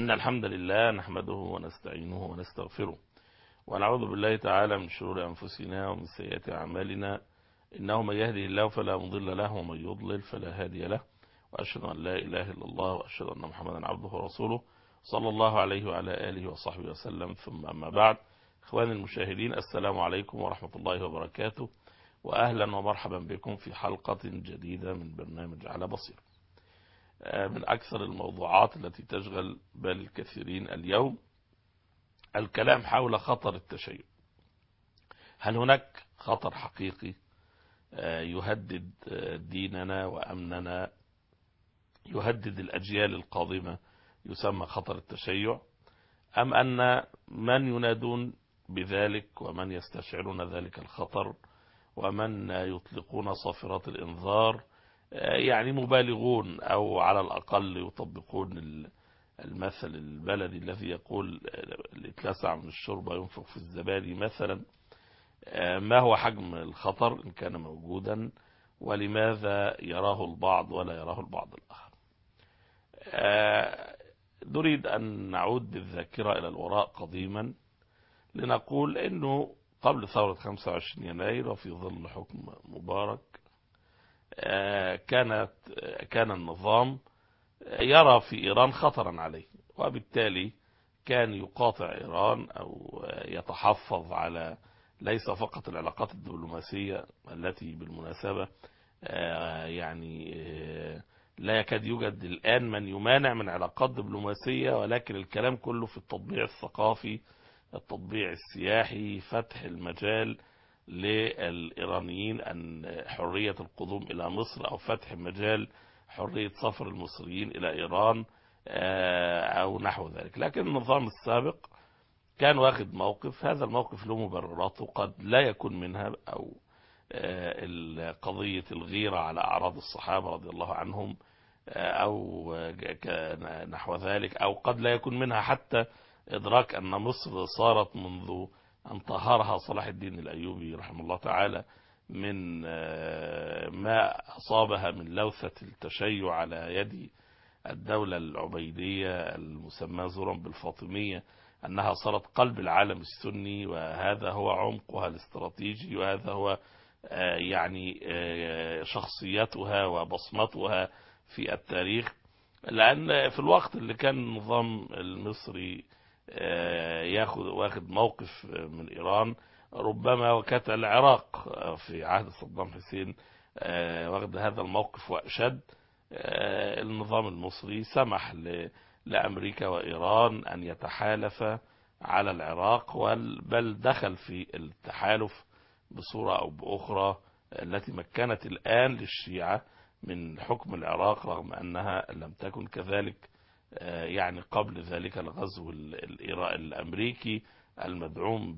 إن الحمد لله نحمده ونستعينه ونستغفره ونعوذ بالله تعالى من شرور أنفسنا ومن سيئات أعمالنا إنه من يهده الله فلا مضل له ومن يضلل فلا هادي له وأشهد أن لا إله إلا الله وأشهد أن محمدا عبده ورسوله صلى الله عليه وعلى آله وصحبه وسلم ثم أما بعد إخواني المشاهدين السلام عليكم ورحمة الله وبركاته وأهلا ومرحبا بكم في حلقة جديدة من برنامج على بصير من أكثر الموضوعات التي تشغل بال الكثيرين اليوم الكلام حول خطر التشيع هل هناك خطر حقيقي يهدد ديننا وأمننا يهدد الأجيال القادمة يسمى خطر التشيع أم أن من ينادون بذلك ومن يستشعرون ذلك الخطر ومن يطلقون صافرات الإنذار يعني مبالغون أو على الأقل يطبقون المثل البلدي الذي يقول اللي اتلسع من الشرب ينفق في الزبادي مثلا ما هو حجم الخطر إن كان موجودا ولماذا يراه البعض ولا يراه البعض الآخر نريد أن نعود بالذاكرة إلى الوراء قديما لنقول أنه قبل ثورة 25 يناير وفي ظل حكم مبارك كانت كان النظام يرى في إيران خطرا عليه وبالتالي كان يقاطع إيران أو يتحفظ على ليس فقط العلاقات الدبلوماسية التي بالمناسبة يعني لا يكاد يوجد الآن من يمانع من علاقات دبلوماسية ولكن الكلام كله في التطبيع الثقافي التطبيع السياحي فتح المجال للإيرانيين أن حرية القدوم إلى مصر أو فتح مجال حرية سفر المصريين إلى إيران أو نحو ذلك لكن النظام السابق كان واخد موقف هذا الموقف له مبرراته قد لا يكون منها أو قضية الغيرة على أعراض الصحابة رضي الله عنهم أو نحو ذلك أو قد لا يكون منها حتى إدراك أن مصر صارت منذ أن طهرها صلاح الدين الأيوبي رحمه الله تعالى من ما أصابها من لوثة التشيع على يد الدولة العبيدية المسمى زورا بالفاطمية أنها صارت قلب العالم السني وهذا هو عمقها الاستراتيجي وهذا هو يعني شخصيتها وبصمتها في التاريخ لأن في الوقت اللي كان النظام المصري ياخد واخد موقف من إيران ربما وكانت العراق في عهد صدام حسين واخد هذا الموقف وأشد النظام المصري سمح لأمريكا وإيران أن يتحالف على العراق بل دخل في التحالف بصورة أو بأخرى التي مكنت الآن للشيعة من حكم العراق رغم أنها لم تكن كذلك يعني قبل ذلك الغزو الأمريكي المدعوم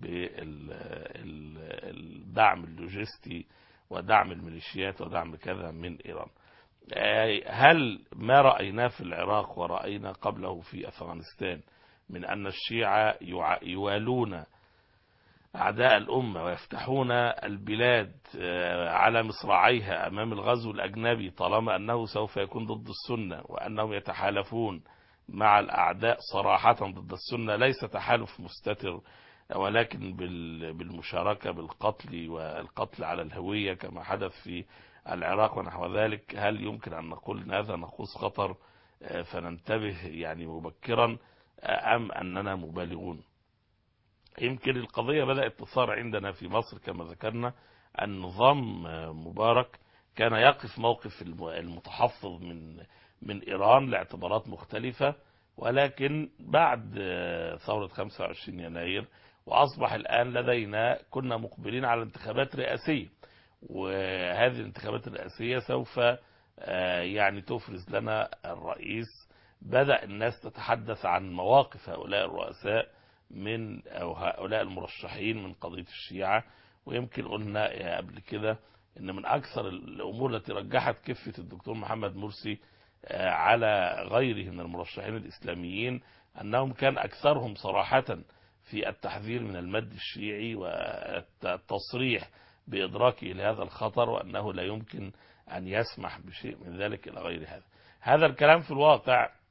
بالدعم اللوجستي ودعم الميليشيات ودعم كذا من إيران هل ما رأيناه في العراق ورأينا قبله في أفغانستان من أن الشيعة يوالون أعداء الأمة ويفتحون البلاد على مصراعيها أمام الغزو الأجنبي طالما أنه سوف يكون ضد السنة وأنهم يتحالفون مع الأعداء صراحة ضد السنة ليس تحالف مستتر ولكن بالمشاركة بالقتل والقتل على الهوية كما حدث في العراق ونحو ذلك هل يمكن أن نقول أن هذا نقوص خطر فننتبه يعني مبكرا أم أننا مبالغون يمكن القضية بدأت تثار عندنا في مصر كما ذكرنا النظام مبارك كان يقف موقف المتحفظ من من إيران لاعتبارات مختلفة ولكن بعد ثورة 25 يناير وأصبح الآن لدينا كنا مقبلين على انتخابات رئاسية وهذه الانتخابات الرئاسية سوف يعني تفرز لنا الرئيس بدأ الناس تتحدث عن مواقف هؤلاء الرؤساء من أو هؤلاء المرشحين من قضية الشيعة ويمكن قلنا قبل كده ان من اكثر الامور التي رجحت كفة الدكتور محمد مرسي على غيره من المرشحين الاسلاميين انهم كان اكثرهم صراحة في التحذير من المد الشيعي والتصريح بادراكه لهذا الخطر وانه لا يمكن ان يسمح بشيء من ذلك الى غير هذا هذا الكلام في الواقع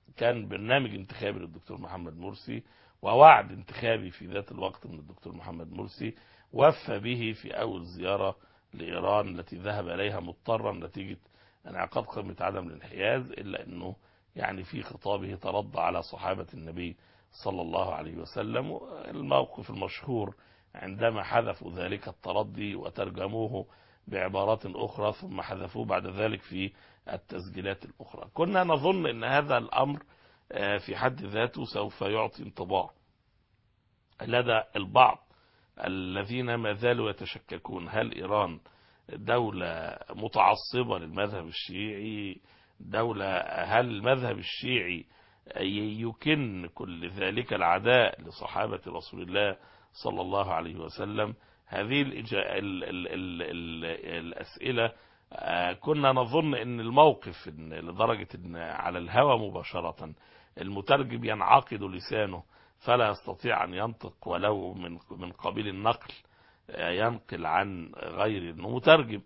كان برنامج انتخابي للدكتور محمد مرسي ووعد انتخابي في ذات الوقت من الدكتور محمد مرسي وفى به في أول زيارة لإيران التي ذهب إليها مضطرا نتيجة انعقاد قمة عدم الانحياز إلا أنه يعني في خطابه ترضى على صحابة النبي صلى الله عليه وسلم الموقف المشهور عندما حذفوا ذلك الترضي وترجموه بعبارات أخرى ثم حذفوه بعد ذلك في التسجيلات الأخرى كنا نظن أن هذا الأمر في حد ذاته سوف يعطي انطباع لدى البعض الذين ما زالوا يتشككون هل إيران دولة متعصبة للمذهب الشيعي دولة هل المذهب الشيعي يكن كل ذلك العداء لصحابة رسول الله صلى الله عليه وسلم هذه الإجا... ال... ال... ال... ال... الأسئلة كنا نظن ان الموقف إن لدرجة ان على الهوى مباشرة المترجم ينعقد لسانه فلا يستطيع أن ينطق ولو من من قبيل النقل ينقل عن غير انه مترجم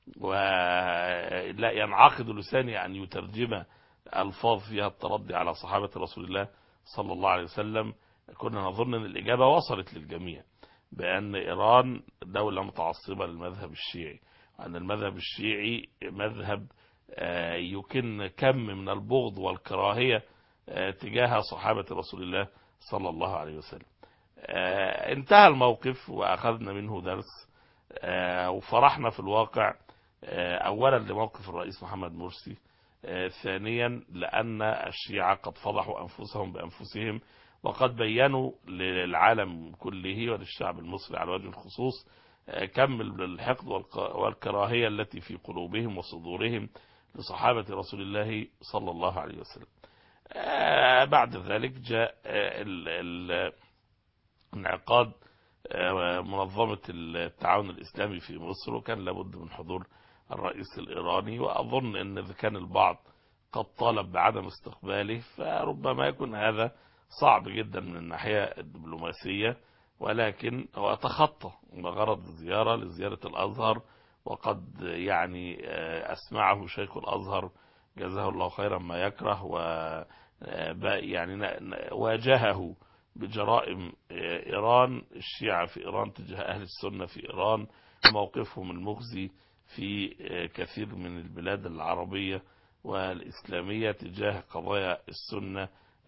ولا ينعقد لساني أن يترجم ألفاظ فيها التردي على صحابة رسول الله صلى الله عليه وسلم كنا نظن أن الإجابة وصلت للجميع بأن إيران دولة متعصبة للمذهب الشيعي أن المذهب الشيعي مذهب يكن كم من البغض والكراهية تجاه صحابة رسول الله صلى الله عليه وسلم انتهى الموقف وأخذنا منه درس وفرحنا في الواقع أولا لموقف الرئيس محمد مرسي ثانيا لأن الشيعة قد فضحوا أنفسهم بأنفسهم وقد بينوا للعالم كله وللشعب المصري على وجه الخصوص كم الحقد والكراهية التي في قلوبهم وصدورهم لصحابة رسول الله صلى الله عليه وسلم بعد ذلك جاء انعقاد منظمة التعاون الإسلامي في مصر وكان لابد من حضور الرئيس الإيراني وأظن أن إذا كان البعض قد طالب بعدم استقباله فربما يكون هذا صعب جدا من الناحية الدبلوماسية ولكن هو تخطى بغرض الزيارة لزيارة الأزهر وقد يعني أسمعه شيخ الأزهر جزاه الله خيرا ما يكره و يعني واجهه بجرائم إيران الشيعة في إيران تجاه أهل السنة في إيران موقفهم المخزي في كثير من البلاد العربية والإسلامية تجاه قضايا السنة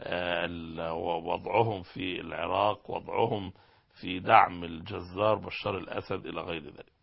وضعهم في العراق وضعهم في دعم الجزار بشار الأسد إلى غير ذلك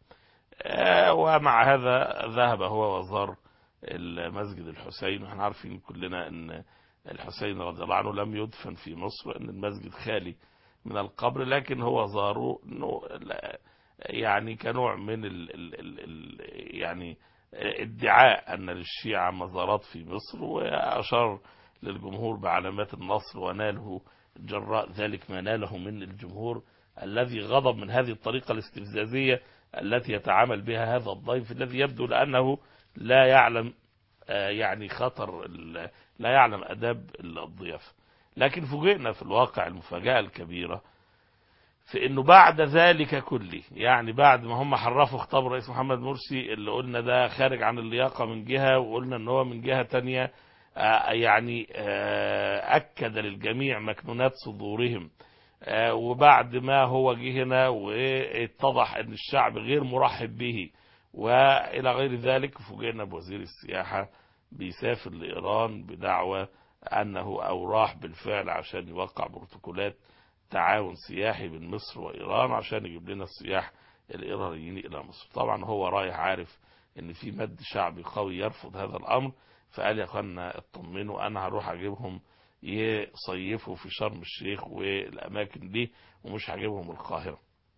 ومع هذا ذهب هو وزار المسجد الحسين ونحن عارفين كلنا أن الحسين رضي الله عنه لم يدفن في مصر وأن المسجد خالي من القبر لكن هو زاره أنه يعني كنوع من ال ال ال ال يعني ادعاء أن للشيعة مزارات في مصر وأشار للجمهور بعلامات النصر وناله جراء ذلك ما ناله من الجمهور الذي غضب من هذه الطريقة الاستفزازية التي يتعامل بها هذا الضيف الذي يبدو لأنه لا يعلم يعني خطر لا يعلم أداب الضيافة لكن فوجئنا في الواقع المفاجأة الكبيرة في انه بعد ذلك كله يعني بعد ما هم حرفوا خطاب الرئيس محمد مرسي اللي قلنا ده خارج عن اللياقة من جهة وقلنا ان هو من جهة تانية يعني اكد للجميع مكنونات صدورهم وبعد ما هو جه هنا واتضح ان الشعب غير مرحب به والى غير ذلك فوجئنا بوزير السياحة بيسافر لإيران بدعوة أنه أو راح بالفعل عشان يوقع بروتوكولات تعاون سياحي بين مصر وإيران عشان يجيب لنا السياح الإيرانيين إلى مصر طبعا هو رايح عارف ان في مد شعبي قوي يرفض هذا الأمر فقال يا اخوانا اطمنوا أنا هروح أجيبهم يصيفوا في شرم الشيخ والأماكن دي ومش هجيبهم القاهرة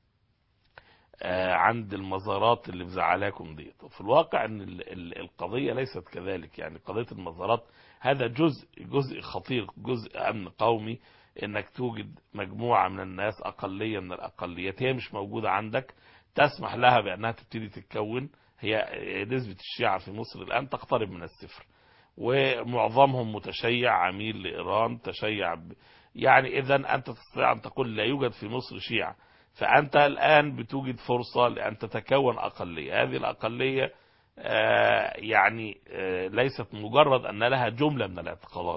عند المزارات اللي مزعلاكم دي في الواقع ان القضية ليست كذلك يعني قضية المزارات هذا جزء جزء خطير جزء امن قومي انك توجد مجموعة من الناس اقلية من الاقليات هي مش موجودة عندك تسمح لها بانها تبتدي تتكون هي نسبة الشيعة في مصر الان تقترب من الصفر ومعظمهم متشيع عميل لإيران تشيع ب... يعني إذا أنت تستطيع أن تقول لا يوجد في مصر شيعة فأنت الآن بتوجد فرصة لأن تتكون أقلية هذه الأقلية آه يعني آه ليست مجرد أن لها جملة من الاعتقادات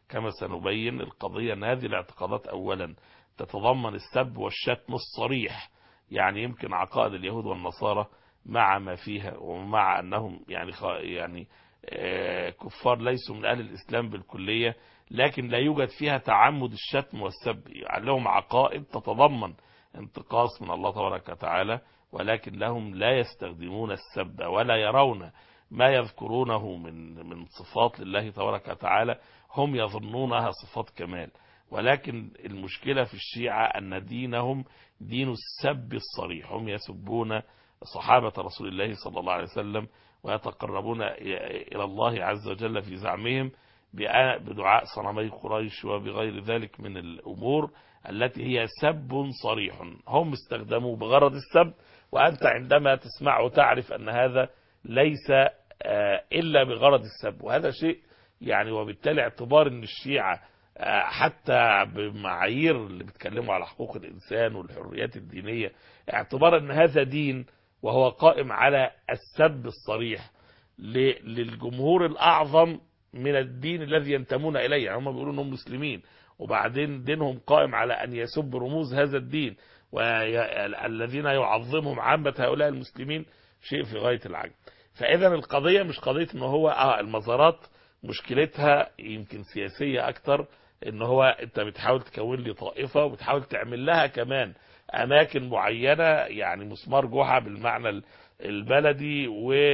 كما سنبين القضية أن هذه الاعتقادات أولا تتضمن السب والشتم الصريح يعني يمكن عقائد اليهود والنصارى مع ما فيها ومع أنهم يعني يعني كفار ليسوا من أهل الإسلام بالكلية لكن لا يوجد فيها تعمد الشتم والسب يعني لهم عقائد تتضمن انتقاص من الله تبارك وتعالى ولكن لهم لا يستخدمون السب ولا يرون ما يذكرونه من من صفات لله تبارك وتعالى هم يظنونها صفات كمال ولكن المشكلة في الشيعة أن دينهم دين السب الصريح هم يسبون صحابة رسول الله صلى الله عليه وسلم ويتقربون إلى الله عز وجل في زعمهم بدعاء صنمي قريش وبغير ذلك من الأمور التي هي سب صريح هم استخدموا بغرض السب وأنت عندما تسمعه تعرف أن هذا ليس إلا بغرض السب وهذا شيء يعني وبالتالي اعتبار أن الشيعة حتى بمعايير اللي بيتكلموا على حقوق الإنسان والحريات الدينية اعتبار أن هذا دين وهو قائم على السب الصريح للجمهور الأعظم من الدين الذي ينتمون إليه يعني هم بيقولوا أنهم مسلمين وبعدين دينهم قائم على أن يسب رموز هذا الدين والذين يعظمهم عامة هؤلاء المسلمين شيء في غاية العجب فإذا القضية مش قضية أنه هو آه المزارات مشكلتها يمكن سياسية أكتر ان هو انت بتحاول تكون لي طائفة وبتحاول تعمل لها كمان اماكن معينة يعني مسمار جحا بالمعنى البلدي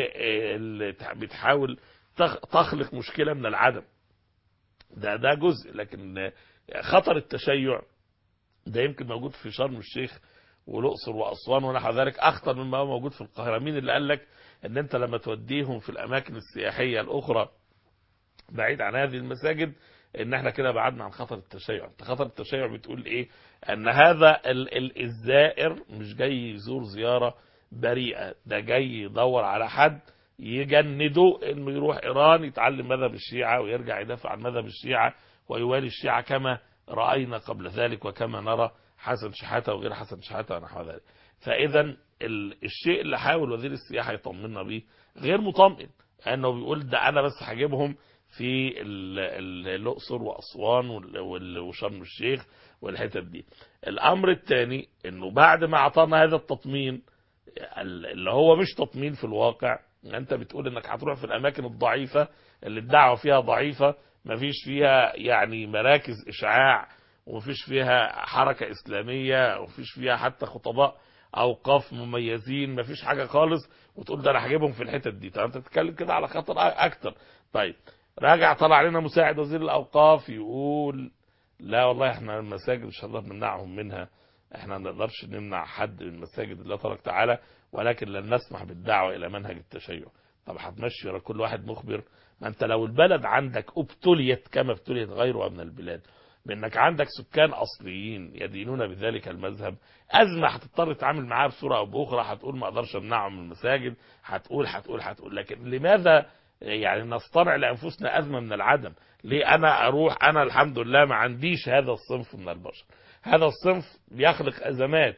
وبتحاول تخلق مشكلة من العدم ده ده جزء لكن خطر التشيع ده يمكن موجود في شرم الشيخ والاقصر واسوان ونحو ذلك اخطر مما هو موجود في القاهره مين اللي قال لك ان انت لما توديهم في الاماكن السياحيه الاخرى بعيد عن هذه المساجد ان احنا كده بعدنا عن خطر التشيع انت خطر التشيع بتقول ايه ان هذا ال ال الزائر مش جاي يزور زيارة بريئة ده جاي يدور على حد يجنده انه يروح ايران يتعلم مذهب الشيعة ويرجع يدافع عن مذهب الشيعة ويوالي الشيعة كما رأينا قبل ذلك وكما نرى حسن شحاتة وغير حسن شحاتة ونحو ذلك فاذا الشيء اللي حاول وزير السياحة يطمنا بيه غير مطمئن انه بيقول ده انا بس هجيبهم في الأقصر وأسوان وشرم الشيخ والحتت دي الأمر الثاني أنه بعد ما أعطانا هذا التطمين اللي هو مش تطمين في الواقع أنت بتقول أنك هتروح في الأماكن الضعيفة اللي الدعوة فيها ضعيفة مفيش فيها يعني مراكز إشعاع ومفيش فيها حركة إسلامية ومفيش فيها حتى خطباء أوقاف مميزين مفيش حاجة خالص وتقول ده أنا هجيبهم في الحتت دي طب أنت تتكلم كده على خطر أكتر طيب راجع طلع علينا مساعد وزير الاوقاف يقول لا والله احنا المساجد ان شاء الله بنمنعهم منها احنا ما نقدرش نمنع حد من مساجد الله تبارك تعالى ولكن لن نسمح بالدعوه الى منهج التشيع طب هتمشي ورا كل واحد مخبر ما انت لو البلد عندك ابتليت كما ابتليت غيرها من البلاد بانك عندك سكان اصليين يدينون بذلك المذهب ازمه هتضطر تتعامل معاها بصوره او باخرى هتقول ما اقدرش امنعهم من المساجد هتقول هتقول هتقول لكن لماذا يعني نصطنع لأنفسنا أزمة من العدم ليه أنا أروح أنا الحمد لله ما عنديش هذا الصنف من البشر هذا الصنف بيخلق أزمات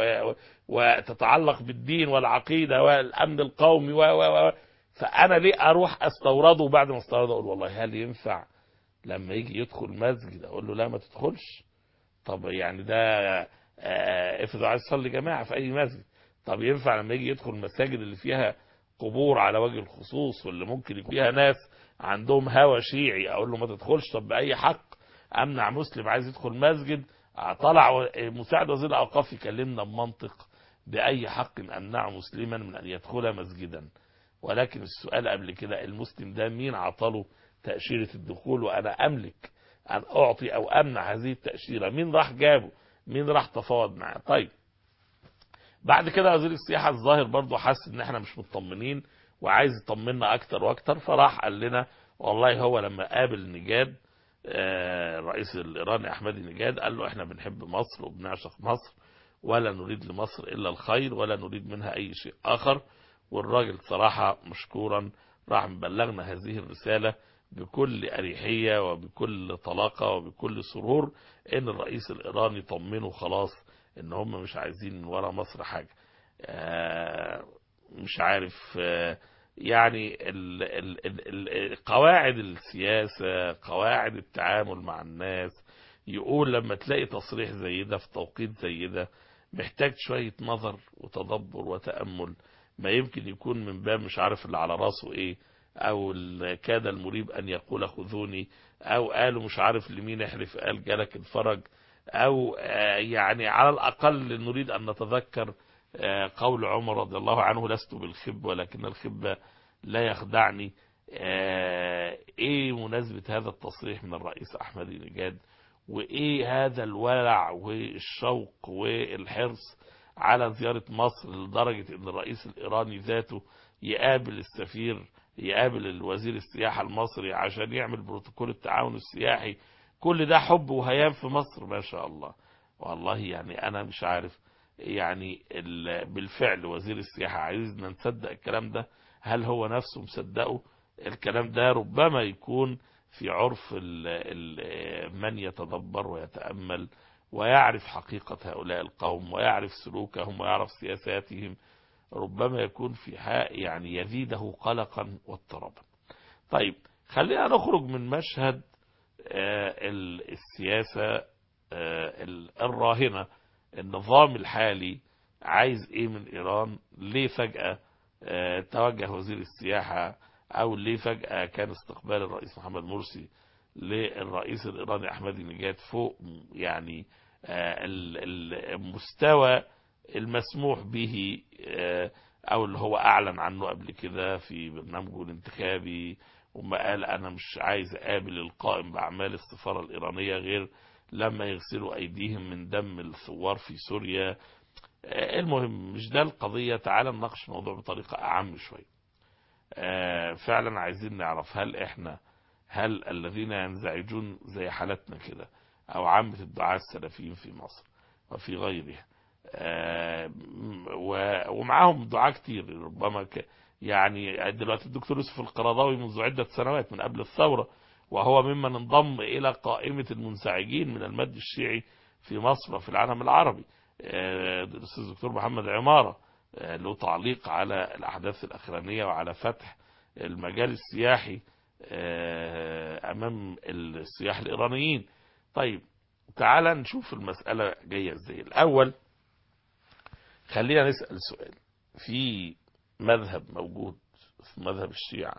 وتتعلق بالدين والعقيدة والأمن القومي و و و فأنا ليه أروح أستورده وبعد ما استورده أقول والله هل ينفع لما يجي يدخل مسجد أقول له لا ما تدخلش طب يعني ده افرض عايز تصلي جماعة في أي مسجد طب ينفع لما يجي يدخل المساجد اللي فيها قبور على وجه الخصوص واللي ممكن يكون فيها ناس عندهم هوى شيعي اقول له ما تدخلش طب باي حق امنع مسلم عايز يدخل مسجد طلع مساعد وزير الاوقاف يكلمنا بمنطق باي حق امنع مسلما من ان يدخل مسجدا ولكن السؤال قبل كده المسلم ده مين عطله تأشيرة الدخول وانا املك ان اعطي او امنع هذه التأشيرة مين راح جابه مين راح تفاوض معاه طيب بعد كده وزير السياحة الظاهر برضه حس ان احنا مش مطمنين وعايز يطمنا اكتر واكتر فراح قال لنا والله هو لما قابل نجاد الرئيس الايراني احمدي نجاد قال له احنا بنحب مصر وبنعشق مصر ولا نريد لمصر الا الخير ولا نريد منها اي شيء اخر والراجل صراحة مشكورا راح مبلغنا هذه الرسالة بكل أريحية وبكل طلاقة وبكل سرور ان الرئيس الايراني طمنه خلاص ان هم مش عايزين من ورا مصر حاجة مش عارف يعني ال ال ال ال قواعد السياسة قواعد التعامل مع الناس يقول لما تلاقي تصريح زي ده في توقيت زي ده محتاج شوية نظر وتدبر وتأمل ما يمكن يكون من باب مش عارف اللي على راسه ايه او ال- كاد المريب ان يقول خذوني او قالوا مش عارف لمين احلف قال جالك الفرج او آه، يعني على الاقل نريد ان نتذكر آه، قول عمر رضي الله عنه لست بالخب ولكن الخب لا يخدعني آه، ايه مناسبة هذا التصريح من الرئيس احمد نجاد وايه هذا الولع والشوق والحرص على زيارة مصر لدرجة ان الرئيس الايراني ذاته يقابل السفير يقابل الوزير السياحة المصري عشان يعمل بروتوكول التعاون السياحي كل ده حب وهيام في مصر ما شاء الله والله يعني انا مش عارف يعني ال- بالفعل وزير السياحة عايزنا نصدق الكلام ده هل هو نفسه مصدقه الكلام ده ربما يكون في عرف ال ال من يتدبر ويتأمل ويعرف حقيقة هؤلاء القوم ويعرف سلوكهم ويعرف سياساتهم ربما يكون في حق يعني يزيده قلقا واضطرابا طيب خلينا نخرج من مشهد آه، ال- السياسة آه، ال- الراهنة النظام الحالي عايز ايه من ايران ليه فجأة آه، توجه وزير السياحة او ليه فجأة كان استقبال الرئيس محمد مرسي للرئيس الايراني احمد نجاد فوق يعني آه، ال- ال- المستوى المسموح به آه، او اللي هو اعلن عنه قبل كده في برنامجه الانتخابي وما قال انا مش عايز اقابل القائم باعمال السفاره الايرانيه غير لما يغسلوا ايديهم من دم الثوار في سوريا آه، المهم مش ده القضيه تعال نناقش الموضوع بطريقه اعم شويه آه، فعلا عايزين نعرف هل احنا هل الذين ينزعجون زي حالتنا كده او عامه الدعاة السلفيين في مصر وفي غيرها آه، و- ومعاهم دعاة كتير ربما ك يعني دلوقتي الدكتور يوسف القرضاوي منذ عدة سنوات من قبل الثورة وهو ممن انضم إلى قائمة المنزعجين من المد الشيعي في مصر وفي العالم العربي آه، الأستاذ الدكتور محمد عمارة آه، له تعليق على الأحداث الأخرانية وعلى فتح المجال السياحي آه، أمام السياح الإيرانيين طيب تعال نشوف المسألة جاية ازاي الأول خلينا نسأل سؤال في مذهب موجود في مذهب الشيعة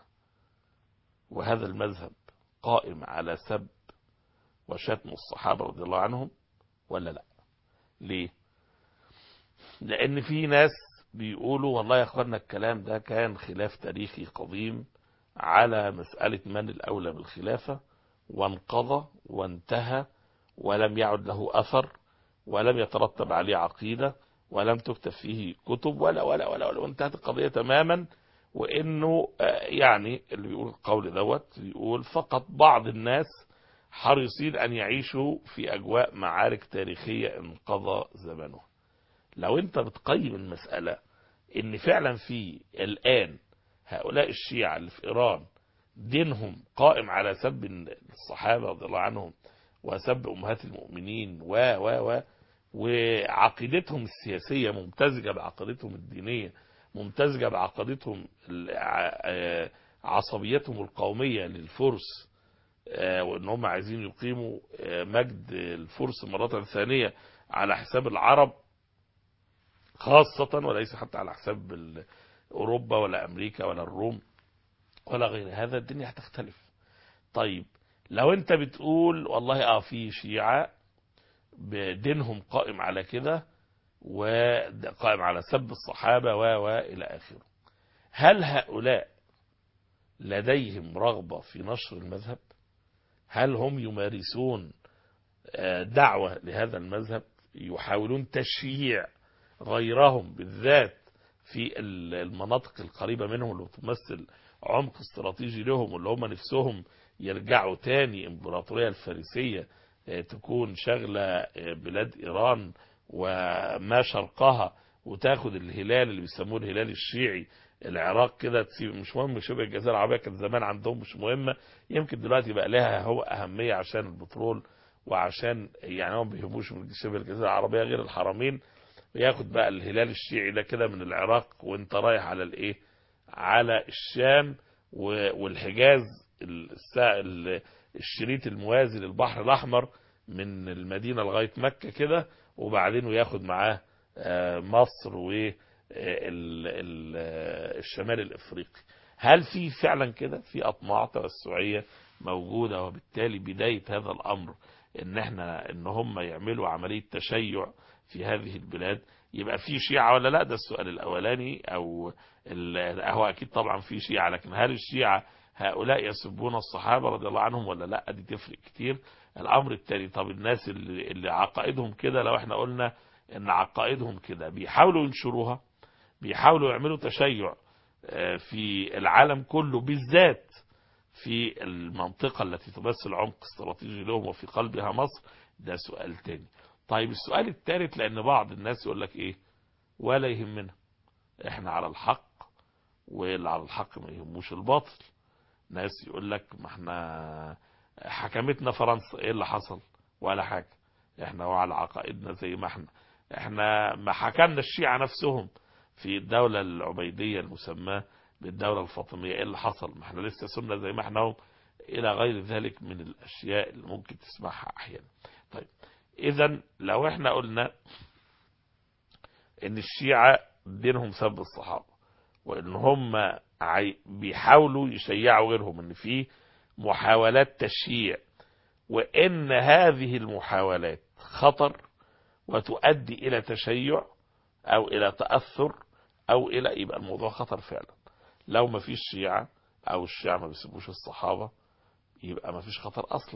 وهذا المذهب قائم على سب وشتم الصحابة رضي الله عنهم ولا لا ليه لأن في ناس بيقولوا والله يا أخوانا الكلام ده كان خلاف تاريخي قديم على مسألة من الأولى بالخلافة وانقضى وانتهى ولم يعد له أثر ولم يترتب عليه عقيدة ولم تكتب فيه كتب ولا ولا ولا, ولا وانتهت القضية تماما وانه آه، يعني اللي بيقول القول دوت بيقول فقط بعض الناس حريصين ان يعيشوا في اجواء معارك تاريخية انقضى زمنها لو انت بتقيم المسألة ان فعلا في الان هؤلاء الشيعة اللي في ايران دينهم قائم على سب الصحابة رضي الله عنهم وسب امهات المؤمنين و و و وعقيدتهم السياسية ممتزجة بعقيدتهم الدينية ممتزجة بعقيدتهم ال- ع- آه، عصبيتهم القومية للفرس آه، وان هم عايزين يقيموا آه، مجد الفرس مرة ثانية على حساب العرب خاصة وليس حتى على حساب ال- اوروبا ولا امريكا ولا الروم ولا غير هذا الدنيا هتختلف طيب لو انت بتقول والله اه في شيعة بدينهم قائم على كده وقائم على سب الصحابة و و إلى آخره هل هؤلاء لديهم رغبة في نشر المذهب هل هم يمارسون آه، دعوة لهذا المذهب يحاولون تشييع غيرهم بالذات في ال- المناطق القريبة منهم اللي بتمثل عمق استراتيجي لهم واللي هم نفسهم يرجعوا تاني امبراطورية الفارسية آه، تكون شغلة آه، بلاد إيران وما شرقها وتاخد الهلال اللي بيسموه الهلال الشيعي العراق كده تسيب مش مهم شبه الجزيرة العربية كانت زمان عندهم مش مهمة يمكن دلوقتي بقى لها هو أهمية عشان البترول وعشان يعني هم ما بيهموش من شبه الجزيرة العربية غير الحرمين وياخد بقى الهلال الشيعي ده كده من العراق وانت رايح على الايه على الشام و- والحجاز السا- ال- الشريط الموازي للبحر الأحمر من المدينة لغاية مكة كده وبعدين وياخد معاه آه، مصر والشمال الافريقي هل في فعلا كده في اطماع توسعيه موجوده وبالتالي بدايه هذا الامر ان احنا ان هم يعملوا عمليه تشيع في هذه البلاد يبقى في شيعة ولا لا ده السؤال الاولاني او ال- هو اكيد طبعا في شيعة لكن هل الشيعة هؤلاء يسبون الصحابة رضي الله عنهم ولا لا دي تفرق كتير الامر التاني طب الناس اللي, اللي عقائدهم كده لو احنا قلنا ان عقائدهم كده بيحاولوا ينشروها بيحاولوا يعملوا تشيع آه، في العالم كله بالذات في المنطقة التي تمثل عمق استراتيجي لهم وفي قلبها مصر ده سؤال تاني طيب السؤال الثالث لأن بعض الناس يقول لك إيه ولا يهمنا إحنا على الحق واللي على الحق ما يهموش الباطل ناس يقول لك ما احنا حكمتنا فرنسا ايه اللي حصل ولا حاجة احنا وعلى عقائدنا زي ما احنا احنا ما حكمنا الشيعة نفسهم في الدولة العبيدية المسماة بالدولة الفاطمية ايه اللي حصل ما احنا لسه سنة زي ما احنا هم الى غير ذلك من الاشياء اللي ممكن تسمعها احيانا طيب اذا لو احنا قلنا ان الشيعة دينهم سب الصحابة وان هم عي- بيحاولوا يشيعوا غيرهم ان في محاولات تشييع وان هذه المحاولات خطر وتؤدي الى تشيع او الى تاثر او الى يبقى الموضوع خطر فعلا لو ما فيش شيعة او الشيعة ما بيسيبوش الصحابة يبقى ما فيش خطر اصلا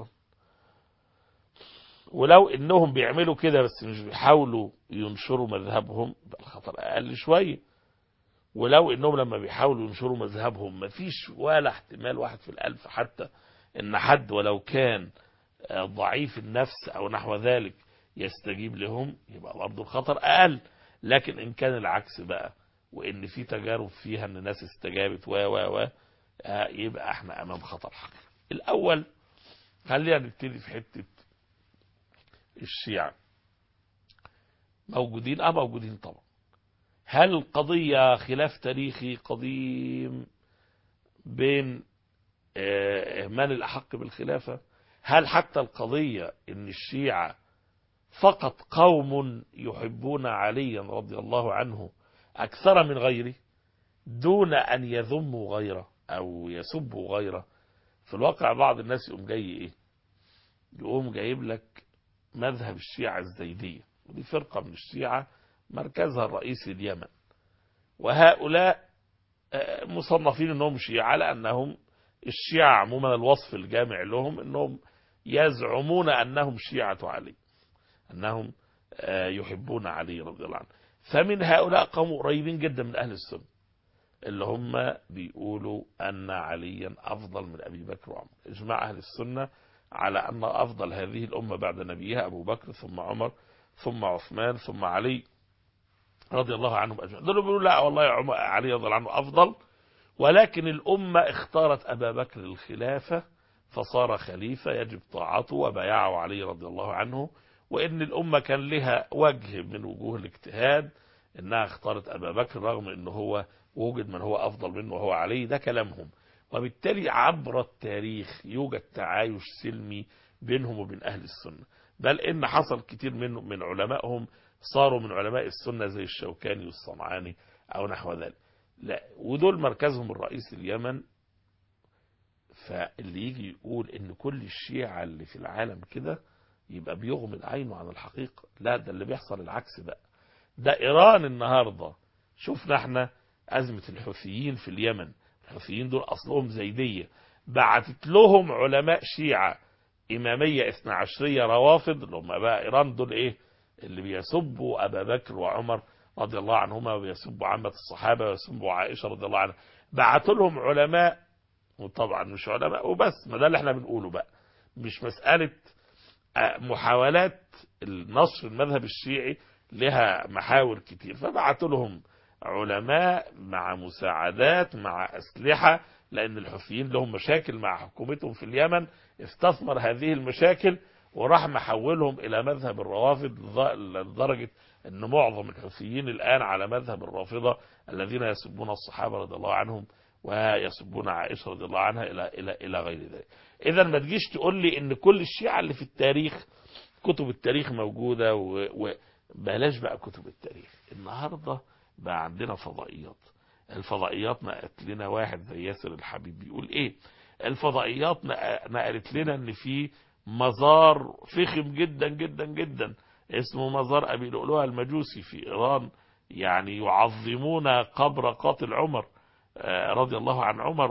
ولو انهم بيعملوا كده بس مش بيحاولوا ينشروا مذهبهم يبقى الخطر اقل شويه ولو انهم لما بيحاولوا ينشروا مذهبهم مفيش ولا احتمال واحد في الالف حتى ان حد ولو كان آه، ضعيف النفس او نحو ذلك يستجيب لهم يبقى برضه الخطر اقل لكن ان كان العكس بقى وان في تجارب فيها ان الناس استجابت و و و آه، يبقى احنا امام خطر حقيقي الاول خلينا نبتدي في حته الشيعة موجودين اه موجودين طبعا هل القضية خلاف تاريخي قديم بين آه، من الأحق بالخلافة هل حتى القضية ان الشيعة فقط قوم يحبون عليا رضي الله عنه أكثر من غيره دون أن يذموا غيره أو يسبوا غيره في الواقع بعض الناس يقوم جاي إيه يقوم جايب لك مذهب الشيعة الزيدية ودي فرقة من الشيعة مركزها الرئيسي اليمن وهؤلاء آه، مصنفين انهم شيعة لانهم الشيعة عموما الوصف الجامع لهم انهم يزعمون انهم شيعة علي انهم آه، يحبون علي رضي الله عنه فمن هؤلاء قوم قريبين جدا من اهل السنة اللي هم بيقولوا ان عليا افضل من ابي بكر وعمر اجماع اهل السنة على أن أفضل هذه الأمة بعد نبيها أبو بكر ثم عمر ثم عثمان ثم علي رضي الله عنهم أجمعين دول بيقولوا لا والله يا عمر علي رضي الله عنه أفضل ولكن الأمة اختارت أبا بكر الخلافة فصار خليفة يجب طاعته وبايعه علي رضي الله عنه وإن الأمة كان لها وجه من وجوه الاجتهاد إنها اختارت أبا بكر رغم إنه هو وجد من هو أفضل منه وهو علي ده كلامهم وبالتالي عبر التاريخ يوجد تعايش سلمي بينهم وبين أهل السنة بل إن حصل كتير من من علمائهم صاروا من علماء السنة زي الشوكاني والصنعاني أو نحو ذلك لا ودول مركزهم الرئيسي اليمن فاللي يجي يقول إن كل الشيعة اللي في العالم كده يبقى بيغمض عينه عن الحقيقة لا ده اللي بيحصل العكس بقى ده إيران النهاردة شفنا احنا أزمة الحوثيين في اليمن الحوثيين دول أصلهم زيدية بعتت لهم علماء شيعة إمامية اثنا عشرية روافض اللي هم بقى إيران دول إيه اللي بيسبوا أبا بكر وعمر رضي الله عنهما ويسبوا عامة الصحابة ويسبوا عائشة رضي الله عنها بعتوا لهم علماء وطبعا مش علماء وبس ما ده اللي احنا بنقوله بقى مش مسألة آه، محاولات النصر المذهب الشيعي لها محاور كتير فبعتوا لهم علماء مع مساعدات مع أسلحة لأن الحوثيين لهم مشاكل مع حكومتهم في اليمن استثمر هذه المشاكل وراح محولهم الى مذهب الروافض لذ- لدرجة ان معظم الحوثيين الان على مذهب الرافضة الذين يسبون الصحابة رضي الله عنهم ويسبون عائشة رضي الله عنها الى الى الى غير ذلك اذا ما تجيش تقول لي ان كل الشيعة اللي في التاريخ كتب التاريخ موجودة و- وبلاش بقى كتب التاريخ النهاردة بقى عندنا فضائيات الفضائيات نقلت لنا واحد زي ياسر الحبيب بيقول ايه الفضائيات نق- نقلت لنا ان في مزار فخم جدا جدا جدا اسمه مزار ابي لؤلؤة المجوسي في ايران يعني يعظمون قبر قاتل عمر آه، رضي الله عن عمر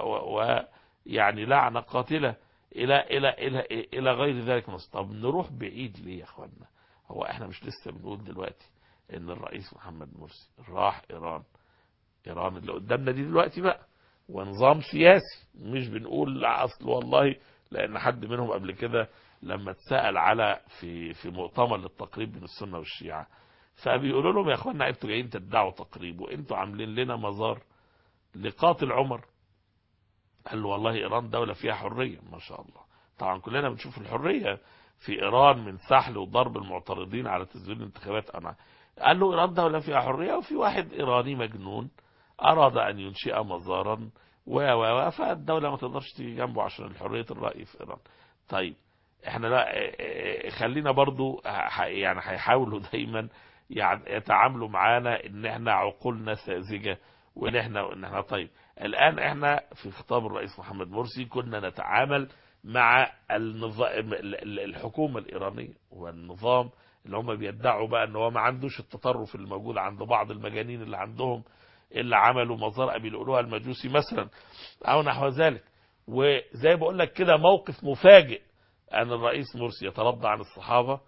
ويعني لعنة قاتلة الى الى الى الى غير ذلك من الص- طب نروح بعيد ليه يا اخوانا هو احنا مش لسه بنقول دلوقتي ان الرئيس محمد مرسي راح ايران ايران اللي قدامنا دي دلوقتي بقى ونظام سياسي مش بنقول لا اصل والله لان حد منهم قبل كده لما اتسال على في في مؤتمر للتقريب بين السنه والشيعه فبيقولوا لهم يا اخوانا انتوا جايين تدعوا تقريب وانتوا عاملين لنا مزار لقاتل عمر قال له والله ايران دوله فيها حريه ما شاء الله طبعا كلنا بنشوف الحريه في ايران من سحل وضرب المعترضين على تزوير الانتخابات انا قال له ايران دوله فيها حريه وفي واحد ايراني مجنون اراد ان ينشئ مزارا و و و فالدوله ما تقدرش تيجي جنبه عشان حريه الراي في ايران طيب احنا لا اه، اه، خلينا برضو ه- يعني هيحاولوا دايما يعني يتعاملوا معانا ان احنا عقولنا ساذجه وان احنا ان احنا طيب الان احنا في خطاب الرئيس محمد مرسي كنا نتعامل مع النظام الحكومه الايرانيه والنظام اللي هم بيدعوا بقى ان هو ما عندوش التطرف اللي موجود عند بعض المجانين اللي عندهم اللي عملوا مزار ابي لؤلؤة المجوسي مثلا او نحو ذلك وزي بقول لك كده موقف مفاجئ ان الرئيس مرسي يترضى عن الصحابه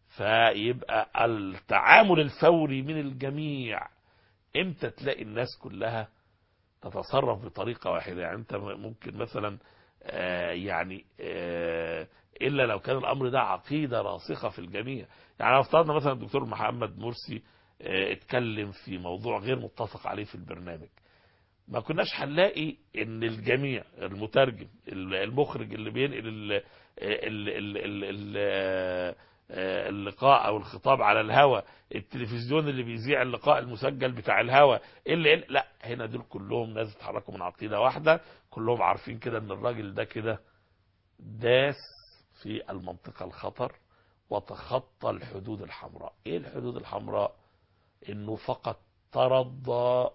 فيبقى التعامل الفوري من الجميع امتى تلاقي الناس كلها تتصرف بطريقه واحده يعني انت ممكن مثلا آه يعني آه الا لو كان الامر ده عقيده راسخه في الجميع يعني لو افترضنا مثلا الدكتور محمد مرسي آه اتكلم في موضوع غير متفق عليه في البرنامج ما كناش هنلاقي ان الجميع المترجم المخرج اللي بينقل ال ال ال ال ال اللقاء او الخطاب على الهوا التلفزيون اللي بيذيع اللقاء المسجل بتاع الهوا اللي لا هنا دول كلهم ناس اتحركوا من عقيده واحده كلهم عارفين كده ان الراجل ده كده داس في المنطقه الخطر وتخطى الحدود الحمراء ايه الحدود الحمراء انه فقط ترضى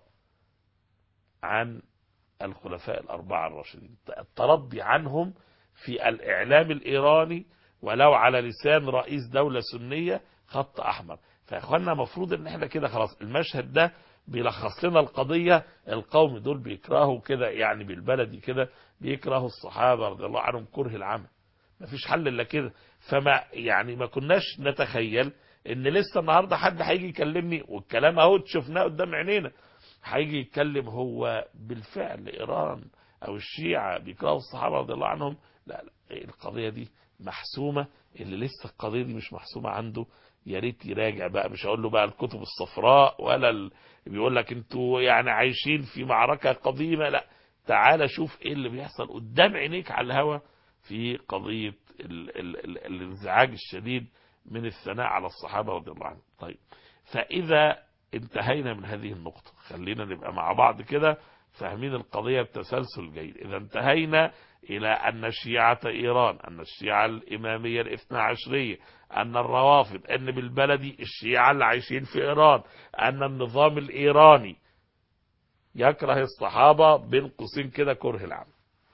عن الخلفاء الأربعة الراشدين الترضي عنهم في الإعلام الإيراني ولو على لسان رئيس دولة سنية خط أحمر فإخواننا مفروض إن إحنا كده خلاص المشهد ده بيلخص لنا القضية القوم دول بيكرهوا كده يعني بالبلدي كده بيكرهوا الصحابة رضي الله عنهم كره العمى مفيش حل إلا كده فما يعني ما كناش نتخيل إن لسه النهاردة حد هيجي يكلمني والكلام أهو شفناه قدام عينينا هيجي يتكلم هو بالفعل ايران او الشيعة بيكرهوا الصحابة رضي الله عنهم لا لا القضية دي محسومة اللي لسه القضية دي مش محسومة عنده يا ريت يراجع بقى مش هقول له بقى الكتب الصفراء ولا ال... بيقول لك انتوا يعني عايشين في معركة قديمة لا تعال شوف ايه اللي بيحصل قدام عينيك على الهوا في قضية ال... ال... ال... الانزعاج الشديد من الثناء على الصحابة رضي الله عنهم طيب فإذا انتهينا من هذه النقطة خلينا نبقى مع بعض كده فاهمين القضية بتسلسل جيد إذا انتهينا إلى أن شيعة إيران أن الشيعة الإمامية الاثنى عشرية أن الروافض أن بالبلدي الشيعة اللي عايشين في إيران أن النظام الإيراني يكره الصحابة بين قوسين كده كره العام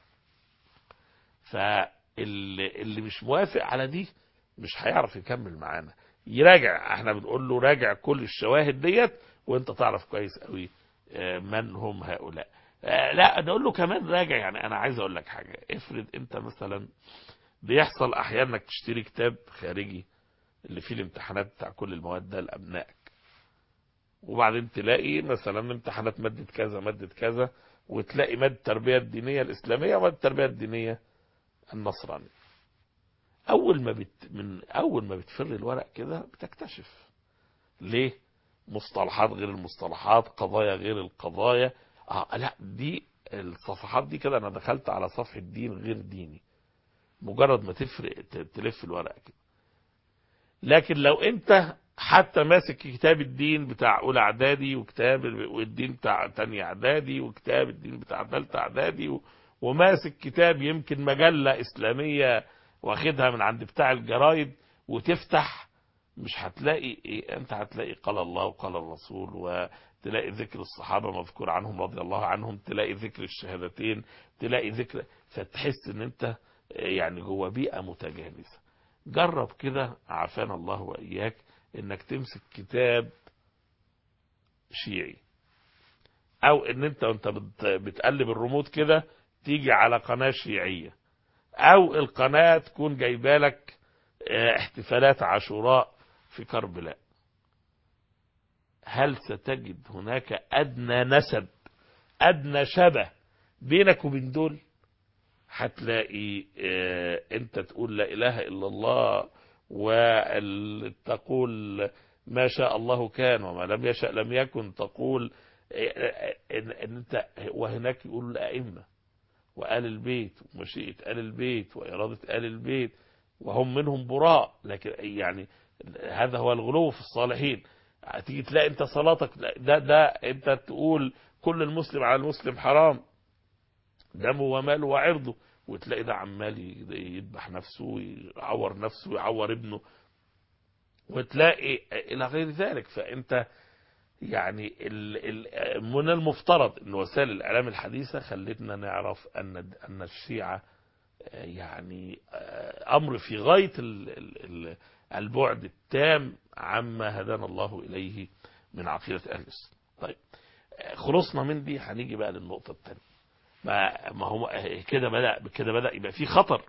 فاللي اللي مش موافق على دي مش هيعرف يكمل معانا يراجع احنا بنقول له راجع كل الشواهد ديت وانت تعرف كويس قوي من هم هؤلاء لا نقول له كمان راجع يعني انا عايز اقول لك حاجه افرض انت مثلا بيحصل احيانا انك تشتري كتاب خارجي اللي فيه الامتحانات بتاع كل المواد ده لابنائك وبعدين تلاقي مثلا امتحانات ماده كذا ماده كذا وتلاقي ماده التربيه الدينيه الاسلاميه وماده التربيه الدينيه النصرانيه اول ما بت من اول ما بتفر الورق كده بتكتشف ليه مصطلحات غير المصطلحات قضايا غير القضايا آه لا دي الصفحات دي كده انا دخلت على صفحة دين غير ديني مجرد ما تفرق ت- تلف الورقه كده لكن لو انت حتى ماسك كتاب الدين بتاع اولى اعدادي وكتاب الدين بتاع تانية اعدادي وكتاب الدين بتاع تالتة اعدادي و- وماسك كتاب يمكن مجلة اسلامية واخدها من عند بتاع الجرايد وتفتح مش هتلاقي ايه انت هتلاقي قال الله وقال الرسول وتلاقي ذكر الصحابة مذكور عنهم رضي الله عنهم تلاقي ذكر الشهادتين تلاقي ذكر فتحس ان انت يعني جوه بيئة متجانسة جرب كده عافانا الله وإياك انك تمسك كتاب شيعي او ان انت وانت بت- بتقلب الريموت كده تيجي على قناة شيعية او القناة تكون جايبالك اه، احتفالات عاشوراء في كربلاء هل ستجد هناك ادنى نسب ادنى شبه بينك وبين دول هتلاقي اه، انت تقول لا اله الا الله وتقول ما شاء الله كان وما لم يشأ لم يكن تقول اه، ان إن انت وهناك يقول الائمه وآل البيت ومشيئة آل البيت وإرادة آل البيت وهم منهم براء لكن يعني هذا هو الغلو في الصالحين تيجي تلاقي انت صلاتك لا، ده ده انت تقول كل المسلم على المسلم حرام دمه وماله وعرضه وتلاقي ده عمال يذبح نفسه ويعور نفسه ويعور ابنه وتلاقي الى غير ذلك فانت يعني ال ال من المفترض ان وسائل الاعلام الحديثه خلتنا نعرف ان ان الشيعه آه، يعني آه، امر في غايه ال ال ال البعد التام عما هدانا الله اليه من عقيده اهل السنه. طيب آه، خلصنا من دي هنيجي بقى للنقطه الثانيه. ما ما هو آه، كده بدا كده بدا يبقى في خطر.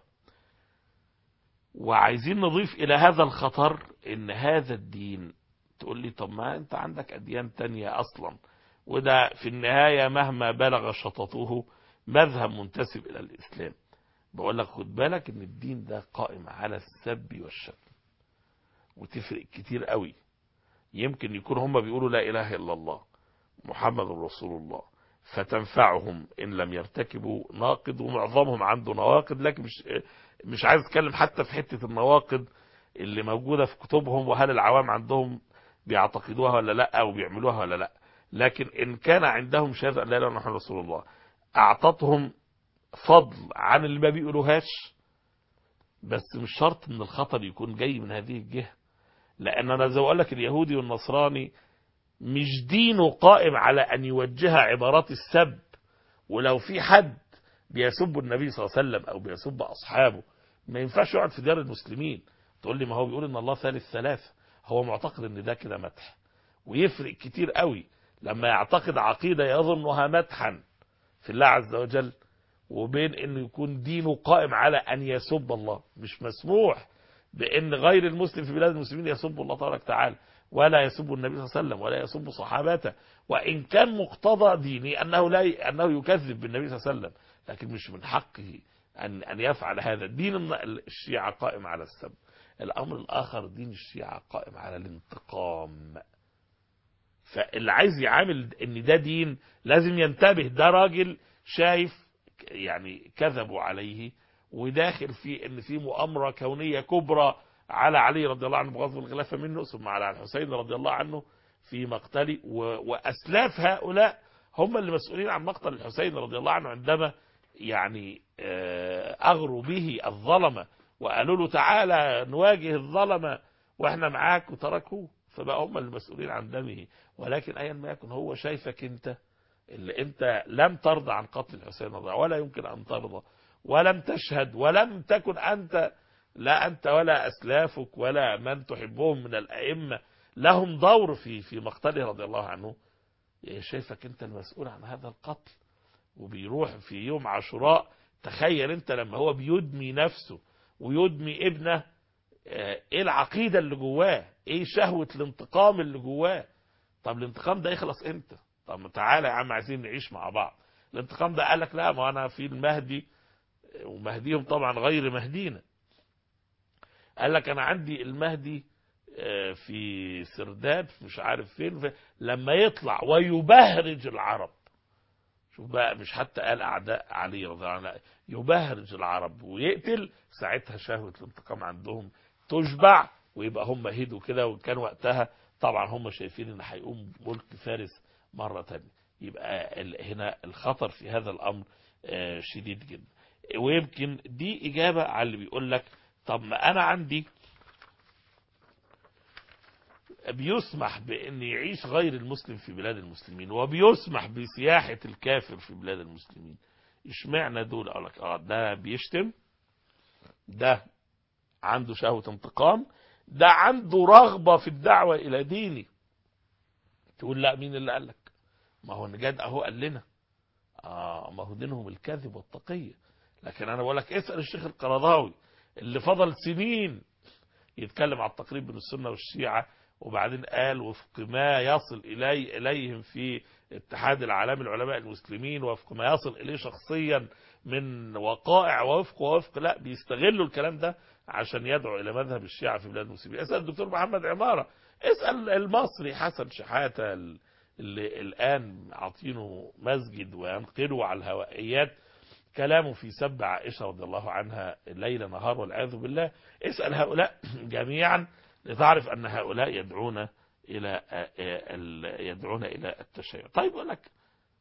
وعايزين نضيف الى هذا الخطر ان هذا الدين تقول لي طب ما انت عندك اديان تانية اصلا وده في النهاية مهما بلغ شططه مذهب منتسب الى الاسلام بقول لك خد بالك ان الدين ده قائم على السب والشتم وتفرق كتير قوي يمكن يكون هم بيقولوا لا اله الا الله محمد رسول الله فتنفعهم ان لم يرتكبوا ناقض ومعظمهم عنده نواقض لكن مش مش عايز اتكلم حتى في حته النواقض اللي موجوده في كتبهم وهل العوام عندهم بيعتقدوها ولا لا او بيعملوها ولا لا لكن ان كان عندهم شهاده أن لا اله الا الله رسول الله اعطتهم فضل عن اللي ما بيقولوهاش بس مش شرط ان الخطر يكون جاي من هذه الجهه لان انا زي ما اقول لك اليهودي والنصراني مش دينه قائم على ان يوجه عبارات السب ولو في حد بيسب النبي صلى الله عليه وسلم او بيسب اصحابه ما ينفعش يقعد في ديار المسلمين تقول لي ما هو بيقول ان الله ثالث ثلاثه هو معتقد ان ده كده مدح ويفرق كتير قوي لما يعتقد عقيده يظنها مدحا في الله عز وجل وبين انه يكون دينه قائم على ان يسب الله مش مسموح بان غير المسلم في بلاد المسلمين يسب الله تبارك وتعالى ولا يسب النبي صلى الله عليه وسلم ولا يسب صحابته وان كان مقتضى ديني انه لا ي... انه يكذب بالنبي صلى الله عليه وسلم لكن مش من حقه ان ان يفعل هذا دين الشيعه قائم على السب الامر الاخر دين الشيعه قائم على الانتقام فاللي عايز يعامل ان ده دين لازم ينتبه ده راجل شايف يعني كذبوا عليه وداخل في ان في مؤامره كونيه كبرى على علي رضي الله عنه بغض الخلافه منه ثم على الحسين رضي الله عنه في مقتله واسلاف هؤلاء هم اللي مسؤولين عن مقتل الحسين رضي الله عنه عندما يعني اغروا به الظلمه وقالوا له تعالى نواجه الظلمه واحنا معاك وتركوه فبقى هم المسؤولين عن دمه ولكن ايا ما يكن هو شايفك انت اللي انت لم ترضى عن قتل الحسين رضي الله ولا يمكن ان ترضى ولم تشهد ولم تكن انت لا انت ولا اسلافك ولا من تحبهم من الائمه لهم دور في في مقتله رضي الله عنه شايفك انت المسؤول عن هذا القتل وبيروح في يوم عاشوراء تخيل انت لما هو بيدمي نفسه ويدمي ابنه ايه العقيده اللي جواه ايه شهوه الانتقام اللي جواه طب الانتقام ده يخلص امتى طب تعالى يا عم عايزين نعيش مع بعض الانتقام ده قال لك لا ما انا في المهدي ومهديهم طبعا غير مهدينا قال لك انا عندي المهدي في سرداب مش عارف فين لما يطلع ويبهرج العرب شوف بقى مش حتى قال أعداء علي رضي الله عنه لا، يبهرج العرب ويقتل ساعتها شهوة الانتقام عندهم تشبع ويبقى هم هدوا كده وكان وقتها طبعا هم شايفين ان هيقوم ملك فارس مرة تانية يبقى ال- هنا الخطر في هذا الأمر آه، شديد جدا ويمكن دي إجابة على اللي بيقول لك طب ما أنا عندي بيسمح بأن يعيش غير المسلم في بلاد المسلمين وبيسمح بسياحة الكافر في بلاد المسلمين اشمعنى دول اقول لك اه ده بيشتم ده عنده شهوة انتقام ده عنده رغبة في الدعوة إلى ديني تقول لا مين اللي قال لك ما هو النجاد أهو قال لنا آه ما هو دينهم الكذب والتقية لكن أنا بقول لك اسأل الشيخ القرضاوي اللي فضل سنين يتكلم على التقريب بين السنة والشيعة وبعدين قال وفق ما يصل إلي إليهم في اتحاد العالمي العلماء المسلمين وفق ما يصل إليه شخصيا من وقائع ووفق ووفق لا بيستغلوا الكلام ده عشان يدعو إلى مذهب الشيعة في بلاد المسلمين اسأل الدكتور محمد عمارة اسأل المصري حسن شحاتة اللي الآن عاطينه مسجد وينقلوا على الهوائيات كلامه في سب عائشة رضي الله عنها ليل نهار والعياذ بالله اسأل هؤلاء جميعا لتعرف أن هؤلاء يدعون إلى يدعون إلى التشيع طيب أقول لك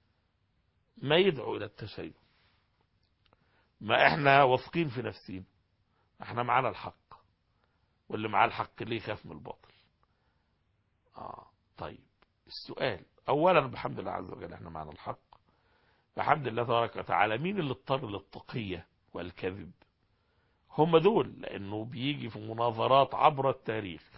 ما يدعو إلى التشيع ما احنا واثقين في نفسينا احنا معانا الحق واللي معاه الحق ليه يخاف من الباطل اه طيب السؤال اولا بحمد الله عز وجل احنا معانا الحق بحمد الله تبارك وتعالى مين اللي اضطر للتقية والكذب هم دول لانه بيجي في مناظرات عبر التاريخ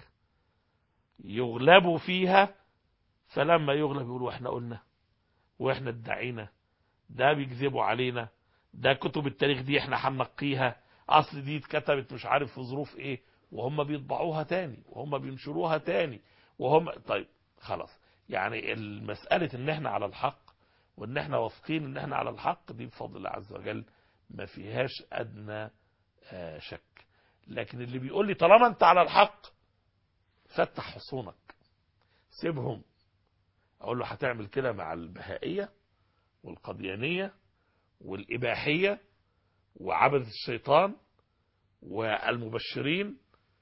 يغلبوا فيها فلما يغلب يقولوا احنا قلنا واحنا ادعينا ده بيكذبوا علينا ده كتب التاريخ دي احنا هننقيها اصل دي اتكتبت مش عارف في ظروف ايه وهم بيطبعوها تاني وهم بينشروها تاني وهم طيب خلاص يعني المسألة ان احنا على الحق وان احنا واثقين ان احنا على الحق دي بفضل الله عز وجل ما فيهاش ادنى آه شك لكن اللي بيقول لي طالما انت على الحق فتح حصونك سيبهم اقول له هتعمل كده مع البهائية والقديانية والإباحية وعبدة الشيطان والمبشرين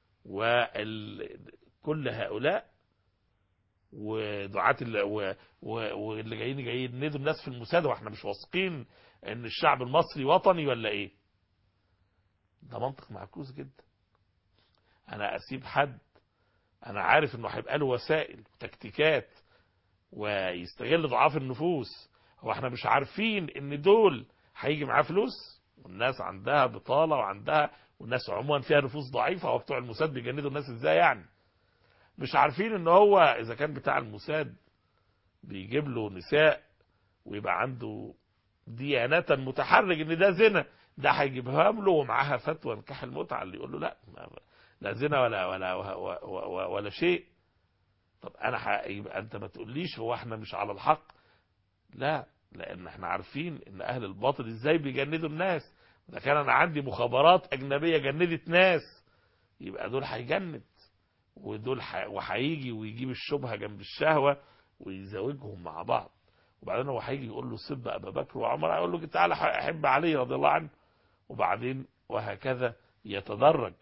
وكل هؤلاء ودعاة واللي جايين جايين ندوا الناس في المساعدة واحنا مش واثقين ان الشعب المصري وطني ولا ايه ده منطق معكوس جدا انا اسيب حد انا عارف انه هيبقى له وسائل وتكتيكات ويستغل ضعاف النفوس هو احنا مش عارفين ان دول هيجي معاه فلوس والناس عندها بطالة وعندها والناس عموما فيها نفوس ضعيفة هو بتوع الموساد بيجندوا الناس ازاي يعني مش عارفين ان هو اذا كان بتاع الموساد بيجيب له نساء ويبقى عنده ديانة متحرج ان ده زنا ده هيجيبها له ومعاها فتوى نكاح المتعة اللي يقول له لا لا زنا ولا ولا ولا, ولا, ولا شيء طب انا يبقى انت ما تقوليش هو احنا مش على الحق لا لان احنا عارفين ان اهل الباطل ازاي بيجندوا الناس ده كان انا عندي مخابرات اجنبيه جندت ناس يبقى دول هيجند ودول ح... وهيجي ويجيب الشبهه جنب الشهوه ويزوجهم مع بعض وبعدين هو هيجي يقول له سب ابا بكر وعمر يقول له تعالى احب علي رضي الله عنه وبعدين وهكذا يتدرج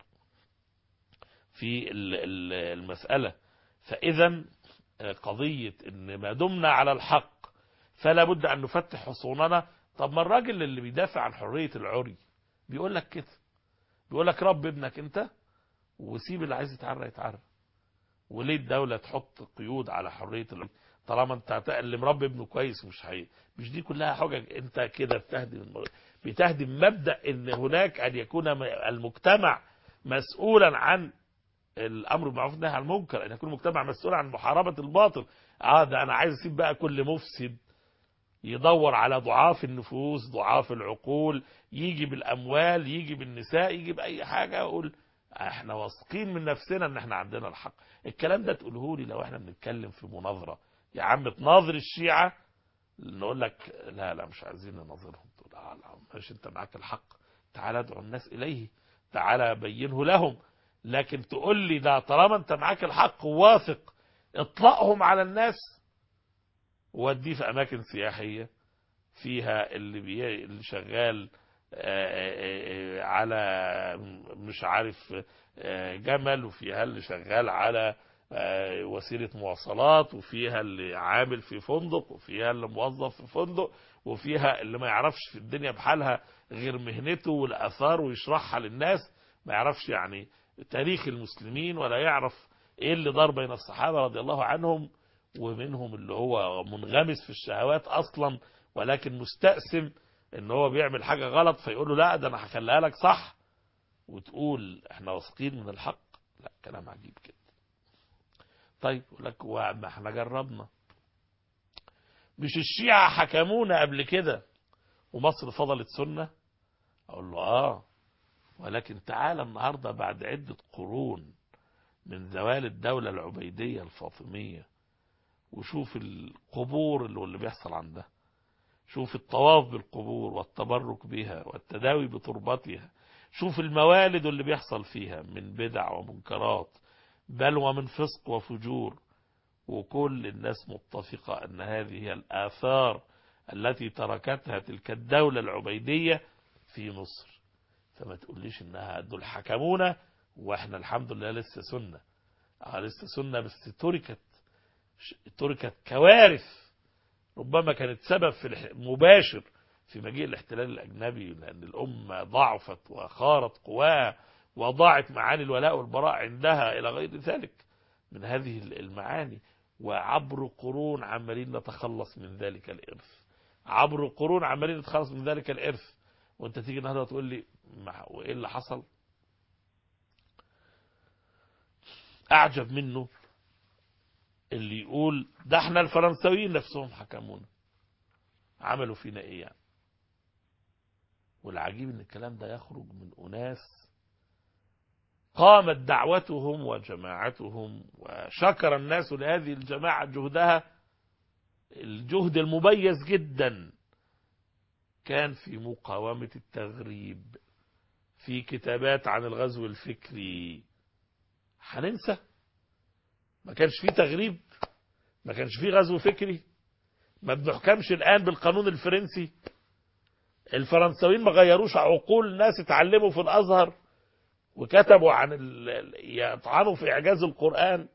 في المساله فاذا قضيه ان ما دمنا على الحق فلا بد أن نفتح حصوننا طب ما الراجل اللي بيدافع عن حرية العري بيقول لك كده بيقول لك رب ابنك انت وسيب اللي عايز يتعرى يتعرى وليه الدولة تحط قيود على حرية العري طالما انت اللي مربي ابنه كويس مش حي مش دي كلها حجج انت كده بتهدم بتهدم مبدأ ان هناك ان يكون المجتمع مسؤولا عن الامر بالمعروف والنهي عن المنكر ان يكون المجتمع مسؤول عن محاربة الباطل اه ده انا عايز اسيب بقى كل مفسد يدور على ضعاف النفوس ضعاف العقول يجي بالأموال يجي بالنساء يجي بأي حاجة يقول احنا واثقين من نفسنا ان احنا عندنا الحق الكلام ده تقوله لي لو احنا بنتكلم في مناظرة يا عم تناظر الشيعة نقول لك لا لا مش عايزين نناظرهم تقول اه لا ماشي انت معاك الحق تعال ادعو الناس اليه تعال بينه لهم لكن تقول لي ده طالما انت معاك الحق وواثق اطلقهم على الناس وديه في أماكن سياحية فيها اللي, بي... اللي شغال على مش عارف جمل وفيها اللي شغال على وسيلة مواصلات وفيها اللي عامل في فندق وفيها اللي موظف في فندق وفيها اللي ما يعرفش في الدنيا بحالها غير مهنته والآثار ويشرحها للناس ما يعرفش يعني تاريخ المسلمين ولا يعرف ايه اللي دار بين الصحابة رضي الله عنهم ومنهم اللي هو منغمس في الشهوات اصلا ولكن مستأسم ان هو بيعمل حاجة غلط فيقول له لا ده انا هخليها لك صح وتقول احنا واثقين من الحق لا كلام عجيب كده طيب يقول لك ما احنا جربنا مش الشيعة حكمونا قبل كده ومصر فضلت سنة اقول له اه ولكن تعالى النهاردة بعد عدة قرون من زوال الدولة العبيدية الفاطمية وشوف القبور اللي بيحصل عندها شوف الطواف بالقبور والتبرك بها والتداوي بتربتها شوف الموالد اللي بيحصل فيها من بدع ومنكرات بل ومن فسق وفجور وكل الناس متفقة أن هذه هي الآثار التي تركتها تلك الدولة العبيدية في مصر فما تقوليش انها دول حكمونا واحنا الحمد لله لسه سنة اه لسه سنة بس تركت تركت كوارث ربما كانت سبب في مباشر في مجيء الاحتلال الأجنبي لأن الأمة ضعفت وخارت قواها وضاعت معاني الولاء والبراء عندها إلى غير ذلك من هذه المعاني وعبر قرون عمالين نتخلص من ذلك الإرث عبر قرون عمالين نتخلص من ذلك الإرث وانت تيجي النهارده تقول لي وايه اللي حصل اعجب منه اللي يقول ده احنا الفرنساويين نفسهم حكمونا عملوا فينا ايه يعني والعجيب ان الكلام ده يخرج من اناس قامت دعوتهم وجماعتهم وشكر الناس لهذه الجماعة جهدها الجهد المميز جدا كان في مقاومة التغريب في كتابات عن الغزو الفكري هننسى ما كانش فيه تغريب ما كانش فيه غزو فكري ما بنحكمش الآن بالقانون الفرنسي الفرنساويين ما غيروش عقول ناس اتعلموا في الأزهر وكتبوا عن يطعنوا في إعجاز القرآن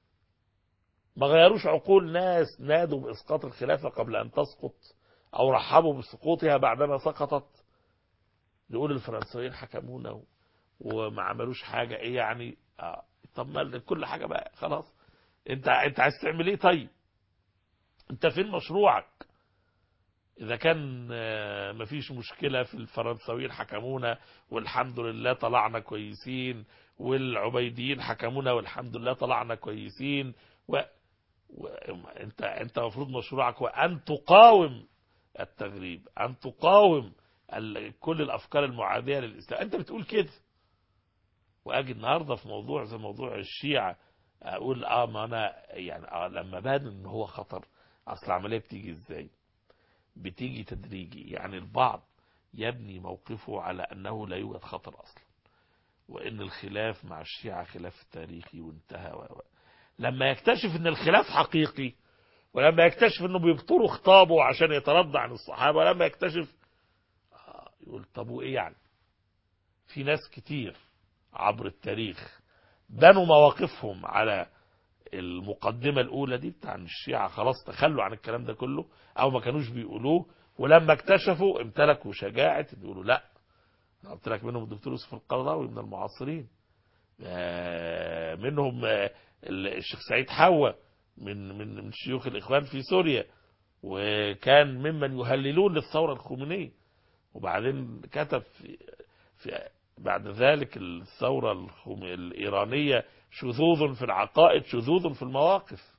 ما غيروش عقول ناس نادوا بإسقاط الخلافة قبل أن تسقط أو رحبوا بسقوطها بعدما سقطت يقول الفرنساويين حكمونا وما عملوش حاجة إيه يعني آه طب ما كل حاجة بقى خلاص أنت أنت عايز تعمل إيه طيب أنت فين مشروعك إذا كان مفيش مشكلة في الفرنساويين حكمونا والحمد لله طلعنا كويسين والعبيديين حكمونا والحمد لله طلعنا كويسين و... و... انت انت المفروض مشروعك وان تقاوم التغريب ان تقاوم ال... كل الافكار المعاديه للاسلام انت بتقول كده واجي النهارده في موضوع زي موضوع الشيعه اقول اه ما انا يعني آه لما بان ان هو خطر اصل العمليه بتيجي ازاي بتيجي تدريجي يعني البعض يبني موقفه على أنه لا يوجد خطر أصلا وإن الخلاف مع الشيعة خلاف تاريخي وانتهى و... لما يكتشف أن الخلاف حقيقي ولما يكتشف أنه بيبطروا خطابه عشان يترضى عن الصحابة ولما يكتشف آه يقول طب وإيه يعني في ناس كتير عبر التاريخ بنوا مواقفهم على المقدمة الأولى دي بتاع الشيعة خلاص تخلوا عن الكلام ده كله أو ما كانوش بيقولوه ولما اكتشفوا امتلكوا شجاعة يقولوا لا أنا قلت لك منهم الدكتور يوسف القرضاوي من المعاصرين منهم الشيخ سعيد حوا من من من شيوخ الإخوان في سوريا وكان ممن يهللون للثورة الخمينية وبعدين كتب في, في بعد ذلك الثورة الإيرانية شذوذ في العقائد شذوذ في المواقف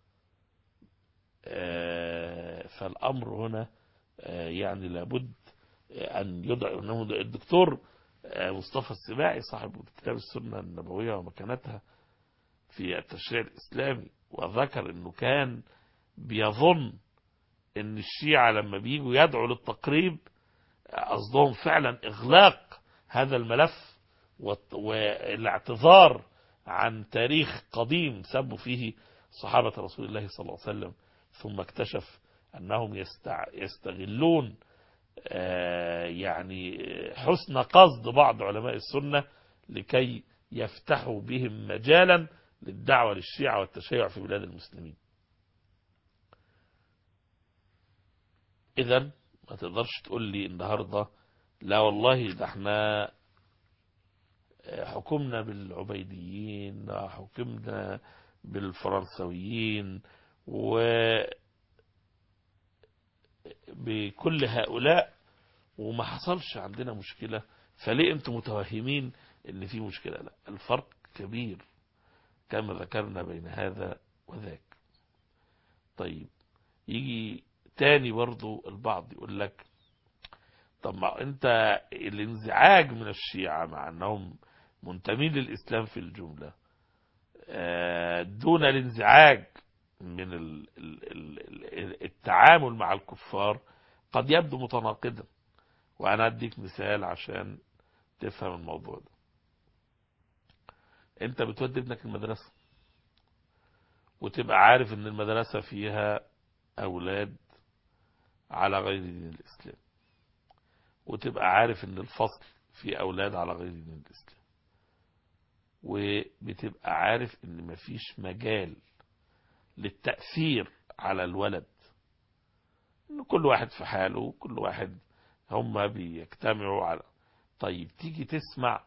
فالأمر هنا يعني لابد أن يدعى أنه الدكتور مصطفى السباعي صاحب كتاب السنة النبوية ومكانتها في التشريع الإسلامي وذكر أنه كان بيظن أن الشيعة لما بيجوا يدعوا للتقريب قصدهم فعلا إغلاق هذا الملف والاعتذار عن تاريخ قديم سبوا فيه صحابة رسول الله صلى الله عليه وسلم ثم اكتشف أنهم يستع... يستغلون آه، يعني حسن قصد بعض علماء السنة لكي يفتحوا بهم مجالا للدعوة للشيعة والتشيع في بلاد المسلمين إذا ما تقدرش تقول لي النهاردة لا والله ده احنا حكمنا بالعبيديين حكمنا بالفرنسويين و بكل هؤلاء وما حصلش عندنا مشكلة فليه انتم متوهمين ان في مشكلة لا الفرق كبير كما ذكرنا بين هذا وذاك طيب يجي تاني برضو البعض يقول لك طب ما انت الانزعاج من الشيعة مع انهم منتمين للاسلام في الجملة دون الانزعاج من التعامل مع الكفار قد يبدو متناقضا وانا اديك مثال عشان تفهم الموضوع ده انت بتودي ابنك المدرسة وتبقى عارف ان المدرسة فيها اولاد على غير دين الاسلام وتبقى عارف ان الفصل فيه اولاد على غير دين الاسلام وبتبقى عارف ان مفيش مجال للتأثير على الولد ان كل واحد في حاله كل واحد هم بيجتمعوا على طيب تيجي تسمع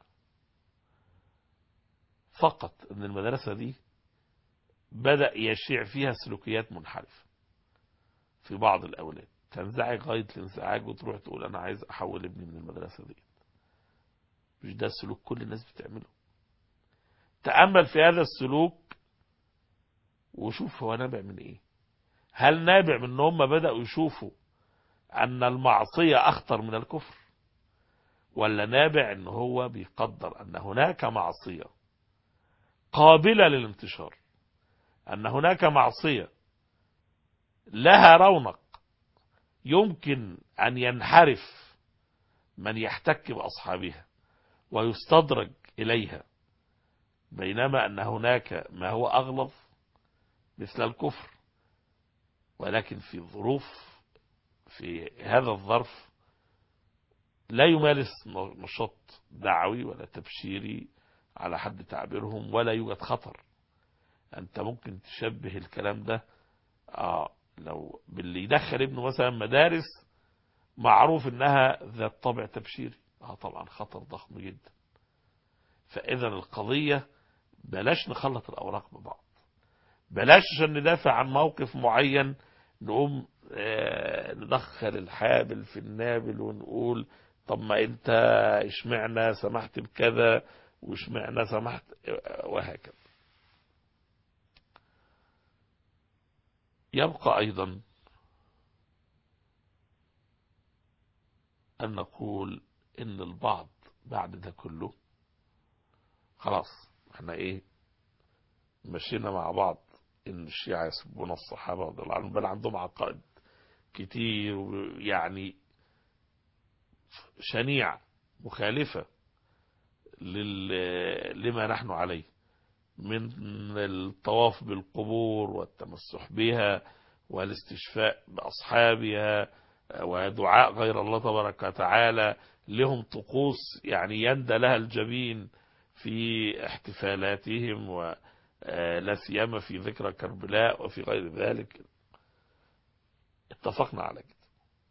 فقط ان المدرسة دي بدأ يشيع فيها سلوكيات منحرفة في بعض الأولاد تنزعج غاية الانزعاج وتروح تقول أنا عايز أحول ابني من المدرسة دي مش ده سلوك كل الناس بتعمله تأمل في هذا السلوك وشوف هو نابع من ايه هل نابع من ان هم بدأوا يشوفوا ان المعصية اخطر من الكفر ولا نابع ان هو بيقدر ان هناك معصية قابلة للانتشار ان هناك معصية لها رونق يمكن ان ينحرف من يحتك باصحابها ويستدرج اليها بينما ان هناك ما هو اغلظ مثل الكفر ولكن في ظروف في هذا الظرف لا يمارس نشاط دعوي ولا تبشيري على حد تعبيرهم ولا يوجد خطر انت ممكن تشبه الكلام ده آه لو باللي يدخل ابنه مثلا مدارس معروف انها ذات طابع تبشيري اه طبعا خطر ضخم جدا فاذا القضية بلاش نخلط الاوراق ببعض بلاش عشان ندافع عن موقف معين نقوم آه ندخل الحابل في النابل ونقول طب ما انت اشمعنا سمحت بكذا واشمعنا سمحت وهكذا يبقى ايضا ان نقول ان البعض بعد ده كله خلاص احنا ايه مشينا مع بعض ان الشيعة يسبون الصحابة رضي الله عنهم بل عندهم عقائد كتير يعني شنيعة مخالفة لما نحن عليه من الطواف بالقبور والتمسح بها والاستشفاء بأصحابها ودعاء غير الله تبارك وتعالى لهم طقوس يعني يندى لها الجبين في احتفالاتهم و لا سيما في ذكرى كربلاء وفي غير ذلك اتفقنا على كده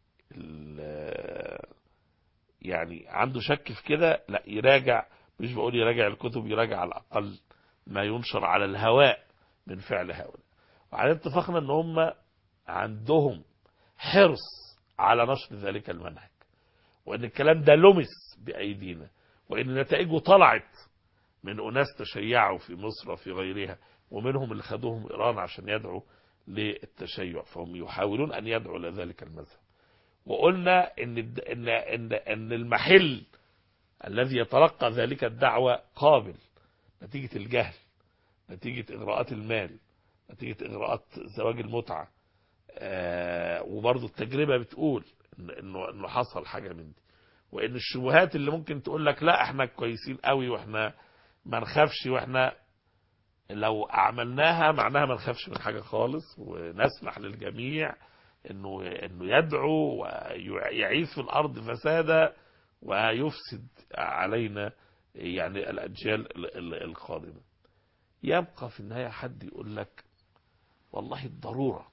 يعني عنده شك في كده لا يراجع مش بقول يراجع الكتب يراجع على الأقل ما ينشر على الهواء من فعل هؤلاء وعلى اتفقنا ان هم عندهم حرص على نشر ذلك المنهج وان الكلام ده لمس بأيدينا وان نتائجه طلعت من أناس تشيعوا في مصر وفي غيرها ومنهم اللي خدوهم إيران عشان يدعوا للتشيع فهم يحاولون أن يدعوا لذلك المذهب وقلنا إن, إن, إن, إن المحل الذي يتلقى ذلك الدعوة قابل نتيجة الجهل نتيجة إغراءات المال نتيجة إغراءات زواج المتعة آه وبرضو التجربة بتقول إنه, إنه حصل حاجة من دي وإن الشبهات اللي ممكن تقول لك لا احنا كويسين قوي واحنا ما نخافش واحنا لو عملناها معناها ما نخافش من حاجة خالص ونسمح للجميع انه انه يدعو ويعيث في الارض فسادا ويفسد علينا يعني الاجيال ال- ال- القادمه يبقى في النهايه حد يقول لك والله الضروره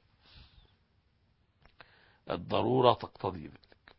الضروره تقتضي ذلك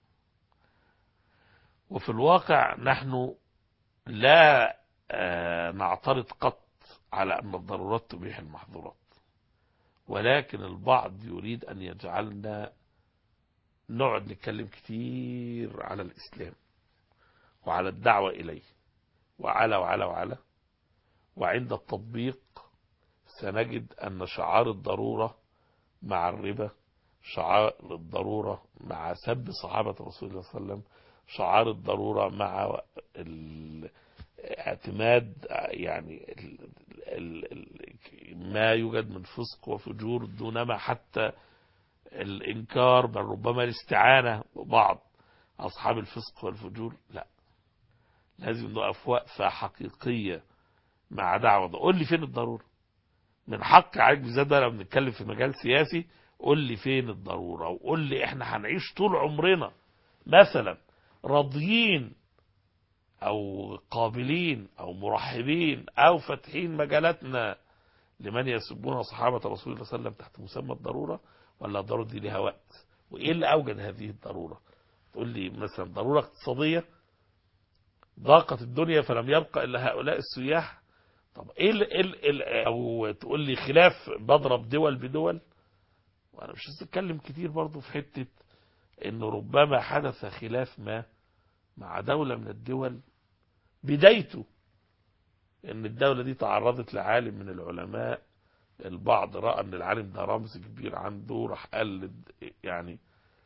وفي الواقع نحن لا آه، نعترض قط على أن الضرورات تبيح المحظورات ولكن البعض يريد أن يجعلنا نقعد نتكلم كتير على الإسلام وعلى الدعوة إليه وعلى وعلى وعلى وعند التطبيق سنجد أن شعار الضرورة مع الربا شعار الضرورة مع سب صحابة رسول الله صلى الله عليه وسلم شعار الضرورة مع ال- اعتماد يعني ال ال ال ما يوجد من فسق وفجور دونما حتى الإنكار بل ربما الاستعانة ببعض أصحاب الفسق والفجور لا لازم نقف وقفة حقيقية مع دعوة ده. قول لي فين الضرورة من حق عليك بالذات بقى لو بنتكلم في مجال سياسي قول لي فين الضرورة وقول لي احنا هنعيش طول عمرنا مثلا راضيين او قابلين او مرحبين او فاتحين مجالاتنا لمن يسبون صحابة رسول الله صلى الله عليه وسلم تحت مسمى الضرورة ولا الضرورة دي لها وقت وايه اللي اوجد هذه الضرورة تقول لي مثلا ضرورة اقتصادية ضاقت الدنيا فلم يبقى الا هؤلاء السياح طب ايه ال ال ال او تقول لي خلاف بضرب دول بدول وانا مش هتكلم كتير برضو في حتة انه ربما حدث خلاف ما مع دولة من الدول بدايته ان الدولة دي تعرضت لعالم من العلماء البعض رأى ان العالم ده رمز كبير عنده راح قلد يعني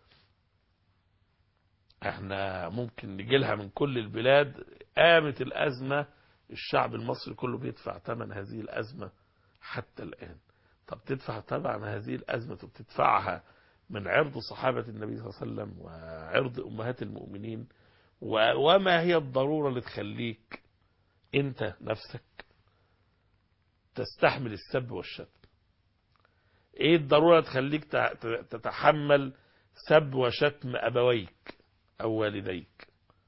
احنا ممكن نجيلها من كل البلاد قامت الازمة الشعب المصري كله بيدفع ثمن هذه الازمة حتى الان طب تدفع طبعا هذه الازمة وبتدفعها من عرض صحابة النبي صلى الله عليه وسلم وعرض امهات المؤمنين و- وما هي الضرورة اللي تخليك انت نفسك تستحمل السب والشتم ايه الضرورة اللي تخليك ت- ت- تتحمل سب وشتم ابويك او والديك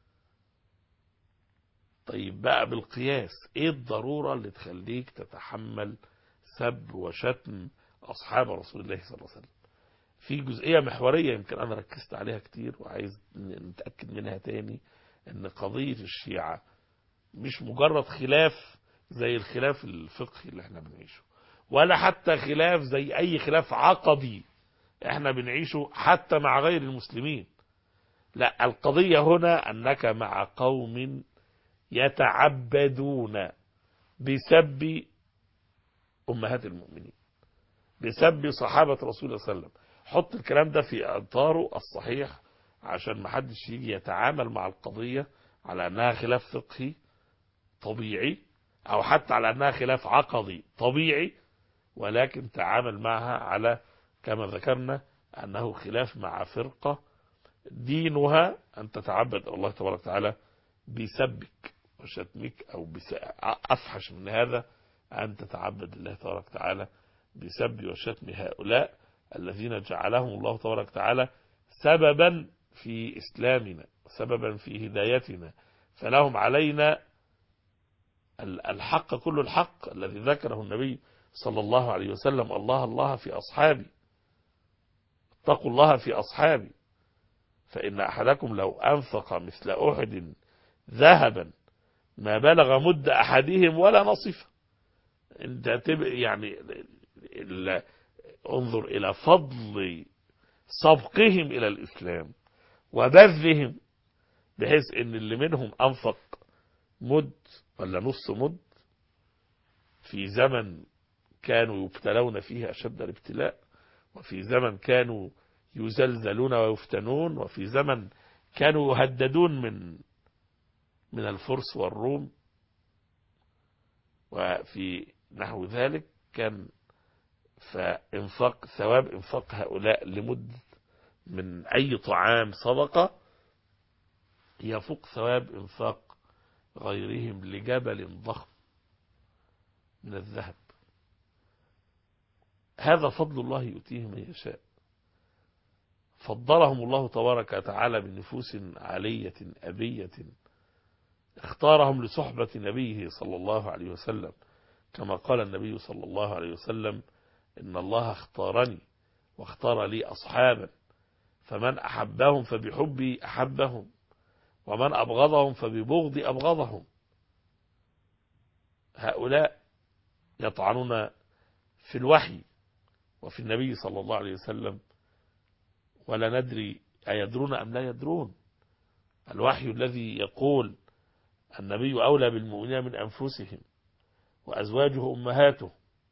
طيب بقى بالقياس ايه الضرورة اللي تخليك تتحمل سب وشتم اصحاب رسول الله صلى الله عليه وسلم في جزئية محورية يمكن انا ركزت عليها كتير وعايز نتأكد منها تاني ان قضية الشيعة مش مجرد خلاف زي الخلاف الفقهي اللي احنا بنعيشه ولا حتى خلاف زي اي خلاف عقدي احنا بنعيشه حتى مع غير المسلمين لا القضية هنا انك مع قوم يتعبدون بسب امهات المؤمنين بسب صحابة رسول الله صلى الله عليه وسلم حط الكلام ده في اطاره الصحيح عشان ما حدش يجي يتعامل مع القضية على انها خلاف فقهي طبيعي او حتى على انها خلاف عقدي طبيعي ولكن تعامل معها على كما ذكرنا انه خلاف مع فرقة دينها ان تتعبد الله تبارك وتعالى بسبك وشتمك او بس... افحش من هذا ان تتعبد الله تبارك وتعالى بسب وشتم هؤلاء الذين جعلهم الله تبارك وتعالى سببا في إسلامنا سببا في هدايتنا فلهم علينا الحق كل الحق الذي ذكره النبي صلى الله عليه وسلم الله الله في أصحابي اتقوا الله في أصحابي فإن أحدكم لو أنفق مثل أحد ذهبا ما بلغ مد أحدهم ولا نصفه انت تبقى يعني ال- انظر إلى فضل سبقهم إلى الإسلام وبذهم بحيث ان اللي منهم انفق مد ولا نص مد في زمن كانوا يبتلون فيه اشد الابتلاء وفي زمن كانوا يزلزلون ويفتنون وفي زمن كانوا يهددون من من الفرس والروم وفي نحو ذلك كان فانفاق ثواب انفاق هؤلاء لمد من أي طعام صدقة يفوق ثواب انفاق غيرهم لجبل ضخم من الذهب هذا فضل الله يؤتيه من يشاء فضلهم الله تبارك وتعالى بنفوس عالية أبية اختارهم لصحبة نبيه صلى الله عليه وسلم كما قال النبي صلى الله عليه وسلم إن الله اختارني واختار لي أصحابا فمن أحبهم فبحبي أحبهم ومن أبغضهم فببغضي أبغضهم هؤلاء يطعنون في الوحي وفي النبي صلى الله عليه وسلم ولا ندري أيدرون أم لا يدرون الوحي الذي يقول النبي أولى بالمؤمنين من أنفسهم وأزواجه أمهاته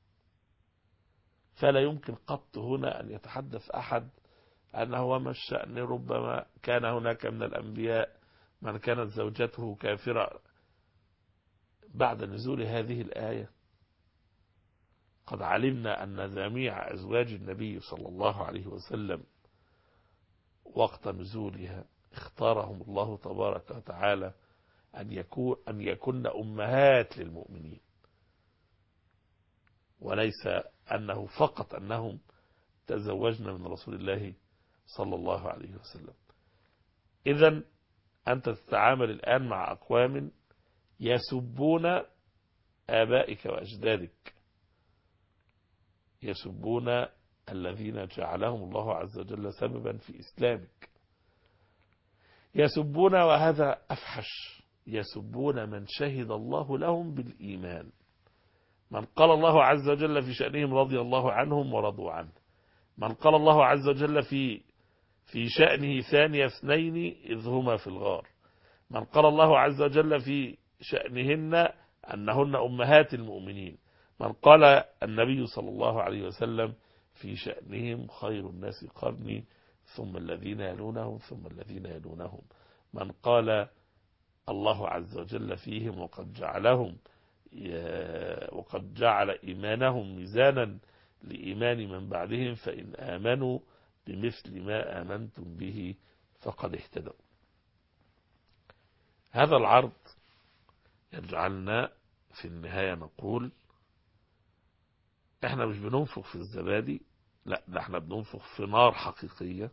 فلا يمكن قط هنا أن يتحدث أحد أنه وما الشأن ربما كان هناك من الأنبياء من كانت زوجته كافرة بعد نزول هذه الآية قد علمنا أن جميع أزواج النبي صلى الله عليه وسلم وقت نزولها اختارهم الله تبارك وتعالى أن يكون أن يكن أمهات للمؤمنين وليس أنه فقط أنهم تزوجنا من رسول الله صلى الله عليه وسلم إذا أنت تتعامل الآن مع أقوام يسبون آبائك وأجدادك يسبون الذين جعلهم الله عز وجل سببا في إسلامك يسبون وهذا أفحش يسبون من شهد الله لهم بالإيمان من قال الله عز وجل في شأنهم رضي الله عنهم ورضوا عنه من قال الله عز وجل في في شأنه ثاني اثنين إذ هما في الغار من قال الله عز وجل في شأنهن أنهن أمهات المؤمنين من قال النبي صلى الله عليه وسلم في شأنهم خير الناس قرني ثم الذين يلونهم ثم الذين يلونهم من قال الله عز وجل فيهم وقد جعلهم وقد جعل إيمانهم ميزانا لإيمان من بعدهم فإن آمنوا بمثل ما آمنتم به فقد اهتدوا هذا العرض يجعلنا في النهاية نقول احنا مش بننفخ في الزبادي لا ده احنا بننفخ في نار حقيقية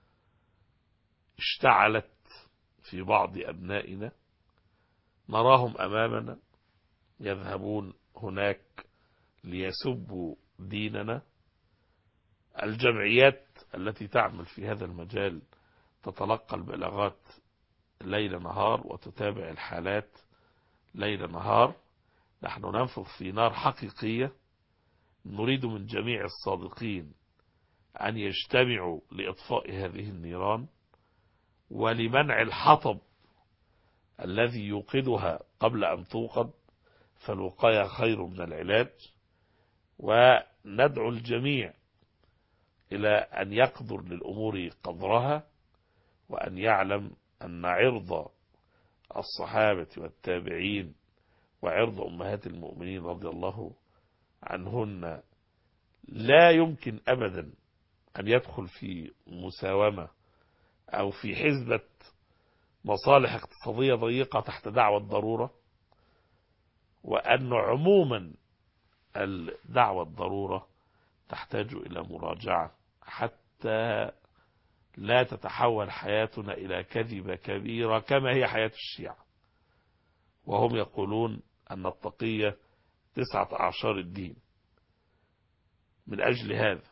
اشتعلت في بعض أبنائنا نراهم أمامنا يذهبون هناك ليسبوا ديننا الجمعيات التي تعمل في هذا المجال تتلقى البلاغات ليل نهار وتتابع الحالات ليل نهار نحن ننفخ في نار حقيقية نريد من جميع الصادقين أن يجتمعوا لإطفاء هذه النيران ولمنع الحطب الذي يوقدها قبل أن توقد فالوقاية خير من العلاج وندعو الجميع إلى أن يقدر للأمور قدرها وأن يعلم أن عرض الصحابة والتابعين وعرض أمهات المؤمنين رضي الله عنهن لا يمكن أبدا أن يدخل في مساومة أو في حزبة مصالح اقتصادية ضيقة تحت دعوة الضرورة وأن عموما الدعوة الضرورة تحتاج إلى مراجعة حتى لا تتحول حياتنا إلى كذبة كبيرة كما هي حياة الشيعة وهم يقولون أن التقية تسعة أعشار الدين من أجل هذا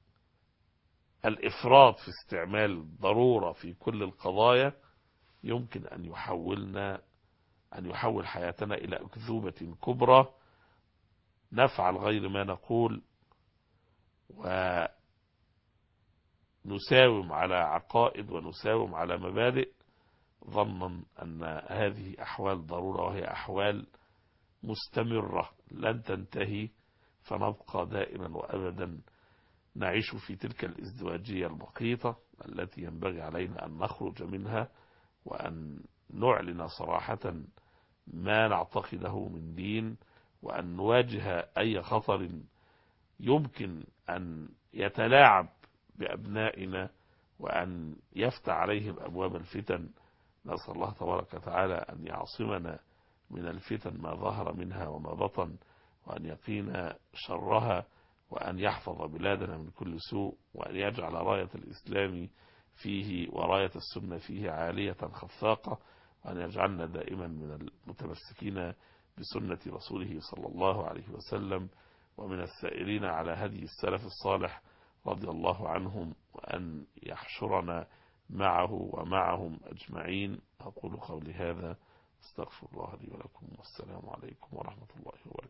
الإفراط في استعمال الضرورة في كل القضايا يمكن أن يحولنا أن يحول حياتنا إلى أكذوبة كبرى نفعل غير ما نقول ونساوم على عقائد ونساوم على مبادئ ظنا أن هذه أحوال ضرورة وهي أحوال مستمرة لن تنتهي فنبقى دائما وأبدا نعيش في تلك الازدواجية البقيطة التي ينبغي علينا أن نخرج منها وأن نعلن صراحة ما نعتقده من دين وأن نواجه أي خطر يمكن أن يتلاعب بأبنائنا وأن يفتح عليهم أبواب الفتن نسأل الله تبارك وتعالى أن يعصمنا من الفتن ما ظهر منها وما بطن وأن يقينا شرها وأن يحفظ بلادنا من كل سوء وأن يجعل راية الإسلام فيه وراية السنة فيه عالية خفاقة وأن يجعلنا دائما من المتمسكين بسنة رسوله صلى الله عليه وسلم ومن السائرين على هدي السلف الصالح رضي الله عنهم وأن يحشرنا معه ومعهم أجمعين أقول قولي هذا استغفر الله لي ولكم والسلام عليكم ورحمة الله وبركاته